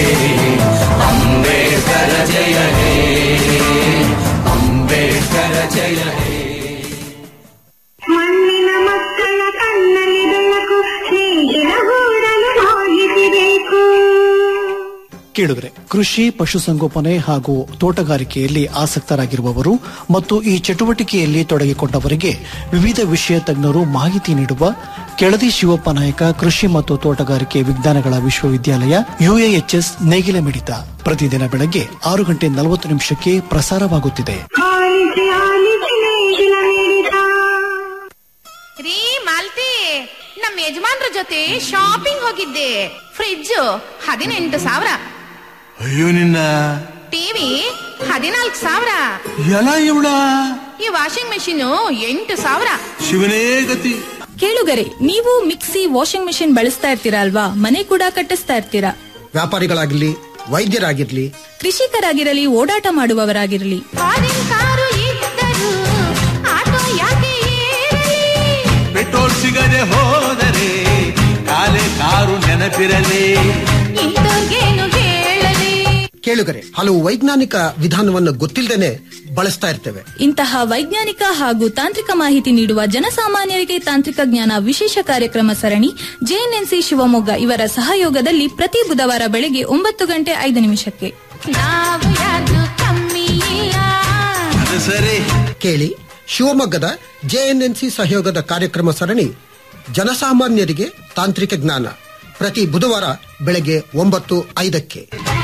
ಅಂಬೇಡ್ಕರ ಜಯ ಹೇ ಅಂಬೇಡ್ಕರ ಜಯ ಹೇ ಮಣ್ಣಿನ ಮಕ್ಕಳ ಕಣ್ಣಲ್ಲಿ ಬೆಳಕು ಸ್ನೇಹಿನ ಗೂಡಲು ಹೋಗಿಸಬೇಕು ಕೇಳಿದ್ರೆ ಕೃಷಿ ಪಶುಸಂಗೋಪನೆ ಹಾಗೂ ತೋಟಗಾರಿಕೆಯಲ್ಲಿ ಆಸಕ್ತರಾಗಿರುವವರು ಮತ್ತು ಈ ಚಟುವಟಿಕೆಯಲ್ಲಿ ತೊಡಗಿಕೊಂಡವರಿಗೆ ವಿವಿಧ ವಿಷಯ ತಜ್ಞರು ಮಾಹಿತಿ ನೀಡುವ ಕೆಳದಿ ಶಿವಪ್ಪ ನಾಯಕ ಕೃಷಿ ಮತ್ತು ತೋಟಗಾರಿಕೆ ವಿಜ್ಞಾನಗಳ ವಿಶ್ವವಿದ್ಯಾಲಯ ಯುಎಎಚ್ಎಸ್ ನೇಗಿಲ ಮಿಡಿತ ಪ್ರತಿದಿನ ಬೆಳಗ್ಗೆ ಆರು ಗಂಟೆ ನಲವತ್ತು ನಿಮಿಷಕ್ಕೆ ಪ್ರಸಾರವಾಗುತ್ತಿದೆ ಆಲಿಸಿ ಆಲಿಸಿ ನೇಗಿಲ ನೀಡಿದ ರೀ ಮಾಲ್ತಿ ನಮ್ಮ ಯಜಮಾನ್ರ ಜೊತೆ ಶಾಪಿಂಗ್ ಹೋಗಿದ್ದೆ ಫ್ರಿಡ್ಜ್ ಹದಿನೆಂಟು ಸಾವಿರ ಅಯ್ಯೋ ನಿನ್ನ ಟಿವಿ ಹದಿನಾಲ್ಕು ಸಾವಿರ ಎಲ್ಲ ಇವಳ ಈ ವಾಷಿಂಗ್ ಮೆಷಿನ್ ಎಂಟು ಸಾವಿರ ಶಿವನೇ ಗತಿ ಕೇಳುಗರೆ ನೀವು ಮಿಕ್ಸಿ ವಾಷಿಂಗ್ ಮೆಷಿನ್ ಬಳಸ್ತಾ ಇರ್ತೀರಾ ಅಲ್ವಾ ಮನೆ ಕೂಡ ಕಟ್ಟಿಸ್ತಾ ಇರ್ತೀರಾ ವ್ಯಾಪಾರಿಗಳಾಗಿರ್ಲಿ ವೈದ್ಯರಾಗಿರ್ಲಿ ಕೃಷಿಕರಾಗಿರಲಿ ಓಡಾಟ ಮಾಡುವವರಾಗಿರಲಿ ಫಾರಿನ್ ಕಾರು ಇದ್ದರು ಆಟೋ ಯಾಕೆ ಏರಲಿ ಪೆಟ್ರೋಲ್ ಸಿಗದೆ ಹೋದರೆ ಕಾಲೆ ಕಾರು ನೆನಪಿರಲಿ ಇಂಥವ್ರಿಗೇನು ಹೇಳಲಿ ಕೇಳುಗರೆ ಹಲವು ವೈಜ್ಞಾನಿಕ ವಿಧಾನವನ್ನು ಗೊತ್ತಿಲ್ಲದೇನೆ ಬಳಸ್ತಾ ಇರ್ತೇವೆ ಇಂತಹ ವೈಜ್ಞಾನಿಕ ಹಾಗೂ ತಾಂತ್ರಿಕ ಮಾಹಿತಿ ನೀಡುವ ಜನಸಾಮಾನ್ಯರಿಗೆ ತಾಂತ್ರಿಕ ಜ್ಞಾನ ವಿಶೇಷ ಕಾರ್ಯಕ್ರಮ ಸರಣಿ ಜೆಎನ್ಎನ್ಸಿ ಶಿವಮೊಗ್ಗ ಇವರ ಸಹಯೋಗದಲ್ಲಿ ಪ್ರತಿ ಬುಧವಾರ ಬೆಳಗ್ಗೆ ಒಂಬತ್ತು ಗಂಟೆ ಐದು ನಿಮಿಷಕ್ಕೆ ನಾವು ಯಾರು ಕಮ್ಮಿ ಇಲ್ಲ ಅದು ಸರಿ ಕೇಳಿ ಶಿವಮೊಗ್ಗದ ಜೆಎನ್ಎನ್ಸಿ ಸಹಯೋಗದ ಕಾರ್ಯಕ್ರಮ ಸರಣಿ ಜನಸಾಮಾನ್ಯರಿಗೆ ತಾಂತ್ರಿಕ ಜ್ಞಾನ ಪ್ರತಿ ಬುಧವಾರ ಬೆಳಗ್ಗೆ ಒಂಬತ್ತು ಐದಕ್ಕೆ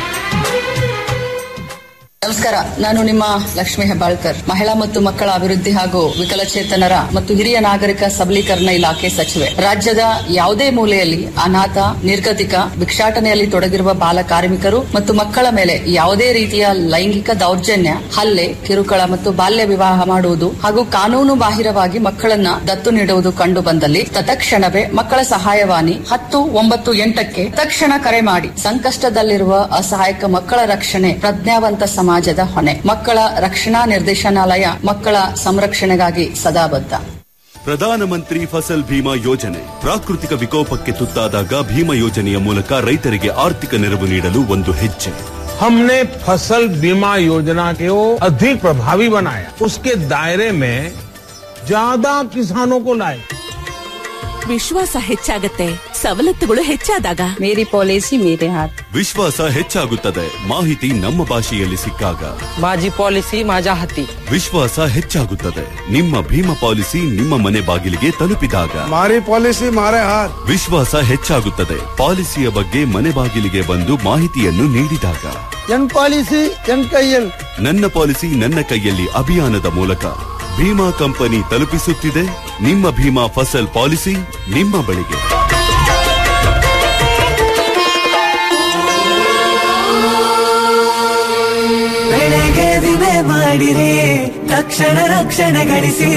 ನಮಸ್ಕಾರ ನಾನು ನಿಮ್ಮ ಲಕ್ಷ್ಮೀ ಹೆಬ್ಬಾಳ್ಕರ್ ಮಹಿಳಾ ಮತ್ತು ಮಕ್ಕಳ ಅಭಿವೃದ್ಧಿ ಹಾಗೂ ವಿಕಲಚೇತನರ ಮತ್ತು ಹಿರಿಯ ನಾಗರಿಕ ಸಬಲೀಕರಣ ಇಲಾಖೆ ಸಚಿವೆ ರಾಜ್ಯದ ಯಾವುದೇ ಮೂಲೆಯಲ್ಲಿ ಅನಾಥ ನಿರ್ಗತಿಕ ಭಿಕ್ಷಾಟನೆಯಲ್ಲಿ ತೊಡಗಿರುವ ಬಾಲ ಕಾರ್ಮಿಕರು ಮತ್ತು ಮಕ್ಕಳ ಮೇಲೆ ಯಾವುದೇ ರೀತಿಯ ಲೈಂಗಿಕ ದೌರ್ಜನ್ಯ ಹಲ್ಲೆ ಕಿರುಕುಳ ಮತ್ತು ಬಾಲ್ಯ ವಿವಾಹ ಮಾಡುವುದು ಹಾಗೂ ಕಾನೂನು ಬಾಹಿರವಾಗಿ ಮಕ್ಕಳನ್ನ ದತ್ತು ನೀಡುವುದು ಕಂಡು ಬಂದಲ್ಲಿ ತತ್ಕ್ಷಣವೇ ಮಕ್ಕಳ ಸಹಾಯವಾಣಿ ಹತ್ತು ಒಂಬತ್ತು ಎಂಟಕ್ಕೆ ತಕ್ಷಣ ಕರೆ ಮಾಡಿ ಸಂಕಷ್ಟದಲ್ಲಿರುವ ಅಸಹಾಯಕ ಮಕ್ಕಳ ರಕ್ಷಣೆ ಪ್ರಜ್ಞಾವಂತ ಸಮಾಜದ ಹೊಣೆ ಮಕ್ಕಳ ರಕ್ಷಣಾ ನಿರ್ದೇಶನಾಲಯ ಮಕ್ಕಳ ಸಂರಕ್ಷಣೆಗಾಗಿ ಸದಾ ಬದ್ಧ ಪ್ರಧಾನಮಂತ್ರಿ ಫಸಲ್ ಭೀಮಾ ಯೋಜನೆ ಪ್ರಾಕೃತಿಕ ವಿಕೋಪಕ್ಕೆ ತುತ್ತಾದಾಗ ಭೀಮಾ ಯೋಜನೆಯ ಮೂಲಕ ರೈತರಿಗೆ ಆರ್ಥಿಕ ನೆರವು ನೀಡಲು ಒಂದು ಹೆಜ್ಜೆ हमने फसल बीमा योजना को अधिक प्रभावी बनाया उसके दायरे में ज्यादा किसानों को लाए ವಿಶ್ವಾಸ ಹೆಚ್ಚಾಗತ್ತೆ ಸವಲತ್ತುಗಳು ಹೆಚ್ಚಾದಾಗ ಮೇರಿ ಪಾಲಿಸಿ ಮೇರೆ ಹಾತ್ ವಿಶ್ವಾಸ ಹೆಚ್ಚಾಗುತ್ತದೆ ಮಾಹಿತಿ ನಮ್ಮ ಭಾಷೆಯಲ್ಲಿ ಸಿಕ್ಕಾಗ ಮಾಜಿ ಪಾಲಿಸಿ ಮಾಜಾ ಹತ್ತಿ ವಿಶ್ವಾಸ ಹೆಚ್ಚಾಗುತ್ತದೆ ನಿಮ್ಮ ಭೀಮಾ ಪಾಲಿಸಿ ನಿಮ್ಮ ಮನೆ ಬಾಗಿಲಿಗೆ ತಲುಪಿದಾಗ हमारी पॉलिसी हमारे हाथ ವಿಶ್ವಾಸ ಹೆಚ್ಚಾಗುತ್ತದೆ ಪಾಲಿಸಿಯ ಬಗ್ಗೆ ಮನೆ ಬಾಗಿಲಿಗೆ ಬಂದು ಮಾಹಿತಿಯನ್ನು ನೀಡಿದಾಗ ಎನ್ ಪಾಲಿಸಿ ಎನ್ ಕೈಯಲ್ ನನ್ನ ಪಾಲಿಸಿ ನನ್ನ ಕೈಯಲ್ಲಿ ಅಭಿಯಾನದ ಮೂಲಕ ಭೀಮಾ ಕಂಪನಿ ತಲುಪಿಸುತ್ತಿದೆ ನಿಮ್ಮ ಭೀಮಾ ಫಸಲ್ ಪಾಲಿಸಿ ನಿಮ್ಮ ಬಳಿಗೆ ಬೆಳೆಗೆ ವಿಮೆ ಮಾಡಿರಿ ತಕ್ಷಣ ರಕ್ಷಣೆ ಗಳಿಸಿ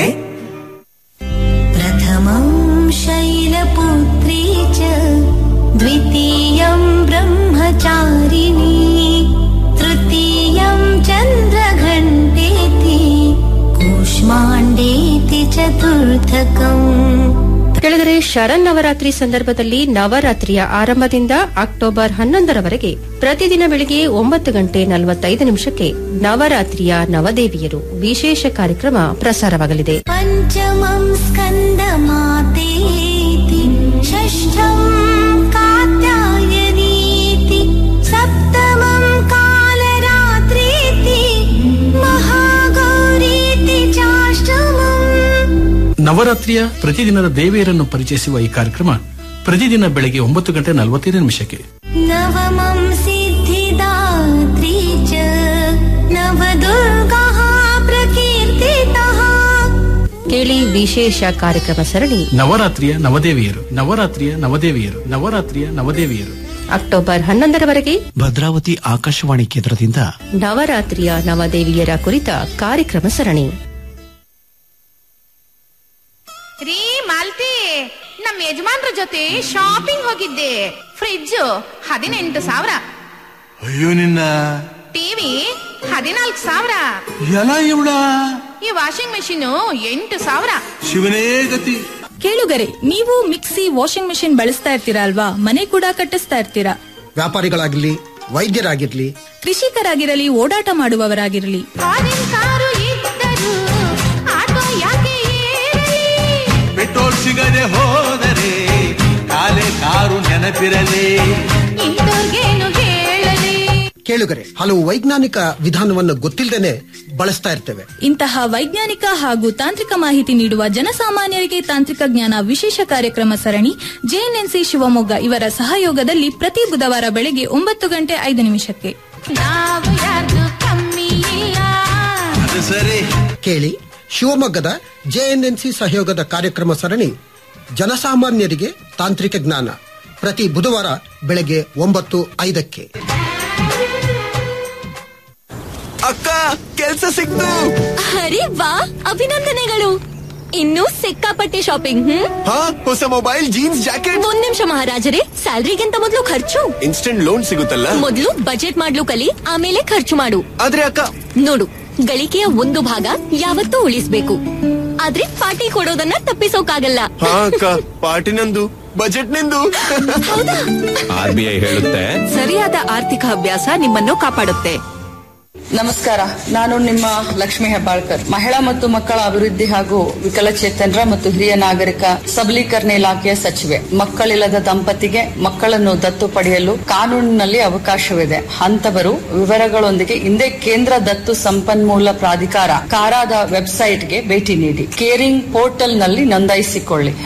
प्रथमं शैलपुत्री च द्वितीयं ब्रह्मचारिणी तृतीयं चन्द्रघण्टेति कूष्माण्डेति चतुर्थकम् ಕೆಳಗಡೆ ಶರಣ್ ನವರಾತ್ರಿ ಸಂದರ್ಭದಲ್ಲಿ ನವರಾತ್ರಿಯ ಆರಂಭದಿಂದ ಅಕ್ಟೋಬರ್ ಹನ್ನೊಂದರವರೆಗೆ ಪ್ರತಿದಿನ ಬೆಳಿಗ್ಗೆ ಒಂಬತ್ತು ಗಂಟೆ ನಲವತ್ತೈದು ನಿಮಿಷಕ್ಕೆ ನವರಾತ್ರಿಯ ನವದೇವಿಯರು ವಿಶೇಷ ಕಾರ್ಯಕ್ರಮ ಪ್ರಸಾರವಾಗಲಿದೆ पञ्चमं स्कन्दमातेति षष्ठं कात्यायनीति सप्तमं कालरात्रीति महागौरीति चाष्टमम् ನವರಾತ್ರಿಯ ಪ್ರತಿದಿನದ ದೇವಿಯರನ್ನು ಪರಿಚಯಿಸುವ ಈ ಕಾರ್ಯಕ್ರಮ ಪ್ರತಿದಿನ ಬೆಳಗ್ಗೆ ಒಂಬತ್ತು ಗಂಟೆ ನಲವತ್ತೈದು ನಿಮಿಷಕ್ಕೆ नवमं सिद्धिदात्री च नवदुर्गाः प्रकीर्तितः ಕೇಳಿ ವಿಶೇಷ ಕಾರ್ಯಕ್ರಮ ಸರಣಿ ನವರಾತ್ರಿಯ ನವದೇವಿಯರು ನವರಾತ್ರಿಯ ನವದೇವಿಯರು ನವರಾತ್ರಿಯ ನವದೇವಿಯರು ಅಕ್ಟೋಬರ್ ಹನ್ನೊಂದರವರೆಗೆ ಭದ್ರಾವತಿ ಆಕಾಶವಾಣಿ ಕೇಂದ್ರದಿಂದ ನವರಾತ್ರಿಯ ನವದೇವಿಯರ ಕುರಿತ ಕಾರ್ಯಕ್ರಮ ಸರಣಿ ರೀ ಮಾಲ್ತಿ ನಮ್ಮ ಯಜಮಾನ್ರ ಜೊತೆ ಶಾಪಿಂಗ್ ಹೋಗಿದ್ದೆ ಫ್ರಿಡ್ಜ್ ಹದಿನೆಂಟು ಸಾವಿರ ಅಯ್ಯೋ ನಿನ್ನ ಟಿವಿ ಹದಿನಾಲ್ಕು ಸಾವಿರ ಎಲ್ಲ ಇವಳ ಈ ವಾಷಿಂಗ್ ಮೆಷಿನ್ ಎಂಟು ಸಾವಿರ ಶಿವನೇ ಗತಿ ಕೇಳುಗರೆ ನೀವು ಮಿಕ್ಸಿ ವಾಷಿಂಗ್ ಮೆಷಿನ್ ಬಳಸ್ತಾ ಇರ್ತೀರಾ ಅಲ್ವಾ ಮನೆ ಕೂಡ ಕಟ್ಟಿಸ್ತಾ ಇರ್ತೀರಾ ವ್ಯಾಪಾರಿಗಳಾಗಿರ್ಲಿ ವೈದ್ಯರಾಗಿರ್ಲಿ ಕೃಷಿಕರಾಗಿರಲಿ ಓಡಾಟ ಮಾಡುವವರಾಗಿರಲಿ ಫಾರಿನ್ ಕಾರು ಇದ್ದರು ಆಟೋ ಯಾಕೆ ಏರಲಿ ಪೆಟ್ರೋಲ್ ಸಿಗದೆ ಹೋದರೆ ಕಾಲೆ ಕಾರು ನೆನಪಿರಲಿ ಇಂಥವ್ರಿಗೇನು ಹೇಳಲಿ ಕೇಳುಗರೆ ಹಲವು ವೈಜ್ಞಾನಿಕ ವಿಧಾನವನ್ನು ಗೊತ್ತಿಲ್ಲದೇನೆ ಬಳಸ್ತಾ ಇರ್ತೇವೆ ಇಂತಹ ವೈಜ್ಞಾನಿಕ ಹಾಗೂ ತಾಂತ್ರಿಕ ಮಾಹಿತಿ ನೀಡುವ ಜನಸಾಮಾನ್ಯರಿಗೆ ತಾಂತ್ರಿಕ ಜ್ಞಾನ ವಿಶೇಷ ಕಾರ್ಯಕ್ರಮ ಸರಣಿ ಜೆಎನ್ಎನ್ಸಿ ಶಿವಮೊಗ್ಗ ಇವರ ಸಹಯೋಗದಲ್ಲಿ ಪ್ರತಿ ಬುಧವಾರ ಬೆಳಗ್ಗೆ ಒಂಬತ್ತು ಗಂಟೆ ಐದು ನಿಮಿಷಕ್ಕೆ ನಾವು ಯಾರು ಕಮ್ಮಿ ಇಲ್ಲ ಅದು ಸರಿ ಕೇಳಿ ಶಿವಮೊಗ್ಗದ ಜೆಎನ್ಎನ್ಸಿ ಸಹಯೋಗದ ಕಾರ್ಯಕ್ರಮ ಸರಣಿ ಜನಸಾಮಾನ್ಯರಿಗೆ ತಾಂತ್ರಿಕ ಜ್ಞಾನ ಪ್ರತಿ ಬುಧವಾರ ಬೆಳಗ್ಗೆ ಒಂಬತ್ತು ಐದಕ್ಕೆ ಅಕ್ಕ ಕೆಲ್ಸ ಸಿಕ್ತು ಅರೆ ವಾ ಅಭಿನಂದನೆಗಳು ಇನ್ನೂ ಸಿಕ್ಕಾಪಟ್ಟೆ ಶಾಪಿಂಗ್ ಹ್ಮ್ ಹಾ ಹೊಸ ಮೊಬೈಲ್ ಜೀನ್ಸ್ ಜಾಕೆಟ್ ಒಂದ್ ನಿಮಿಷ ಮಹಾರಾಜರೇ ಸ್ಯಾಲ್ರಿಗಿಂತ ಮೊದಲು ಖರ್ಚು ಇನ್ಸ್ಟೆಂಟ್ ಲೋನ್ ಸಿಗುತ್ತಲ್ಲ ಮೊದಲು ಬಜೆಟ್ ಮಾಡ್ಲು ಕಲಿ ಆಮೇಲೆ ಖರ್ಚು ಮಾಡು ಆದ್ರೆ ಅಕ್ಕ ನೋಡು ಗಳಿಕೆಯ ಒಂದು ಭಾಗ ಯಾವತ್ತೂ ಉಳಿಸ್ಬೇಕು ಆದ್ರೆ ಪಾರ್ಟಿ ಕೊಡೋದನ್ನ ತಪ್ಪಿಸೋಕಾಗಲ್ಲ ಹಾ ಅಕ್ಕ ಪಾರ್ಟಿ ನಂದು ಬಜೆಟ್ ನಿಂದು ಆರ್ ಬಿ ಐ ಹೇಳುತ್ತೆ ಸರಿಯಾದ ಆರ್ಥಿಕ ಅಭ್ಯಾಸ ನಿಮ್ಮನ್ನು ಕಾಪಾಡುತ್ತೆ ನಮಸ್ಕಾರ ನಾನು ನಿಮ್ಮ ಲಕ್ಷ್ಮಿ ಹೆಬ್ಬಾಳ್ಕರ್ ಮಹಿಳಾ ಮತ್ತು ಮಕ್ಕಳ ಅಭಿವೃದ್ಧಿ ಹಾಗೂ ವಿಕಲಚೇತನರ ಮತ್ತು ಹಿರಿಯ ನಾಗರಿಕ ಸಬಲೀಕರಣ ಇಲಾಖೆಯ ಸಚಿವೆ ಮಕ್ಕಳಿಲ್ಲದ ದಂಪತಿಗೆ ಮಕ್ಕಳನ್ನು ದತ್ತು ಪಡೆಯಲು ಕಾನೂನಿನಲ್ಲಿ ಅವಕಾಶವಿದೆ ಅಂತವರು ವಿವರಗಳೊಂದಿಗೆ ಹಿಂದೆ ಕೇಂದ್ರ ದತ್ತು ಸಂಪನ್ಮೂಲ ಪ್ರಾಧಿಕಾರ ಕಾರಾದ ವೆಬ್ಸೈಟ್ಗೆ ಭೇಟಿ ನೀಡಿ ಕೇರಿಂಗ್ ಪೋರ್ಟಲ್ನಲ್ಲಿ ನೋಂದಾಯಿಸಿಕೊಳ್ಳಿ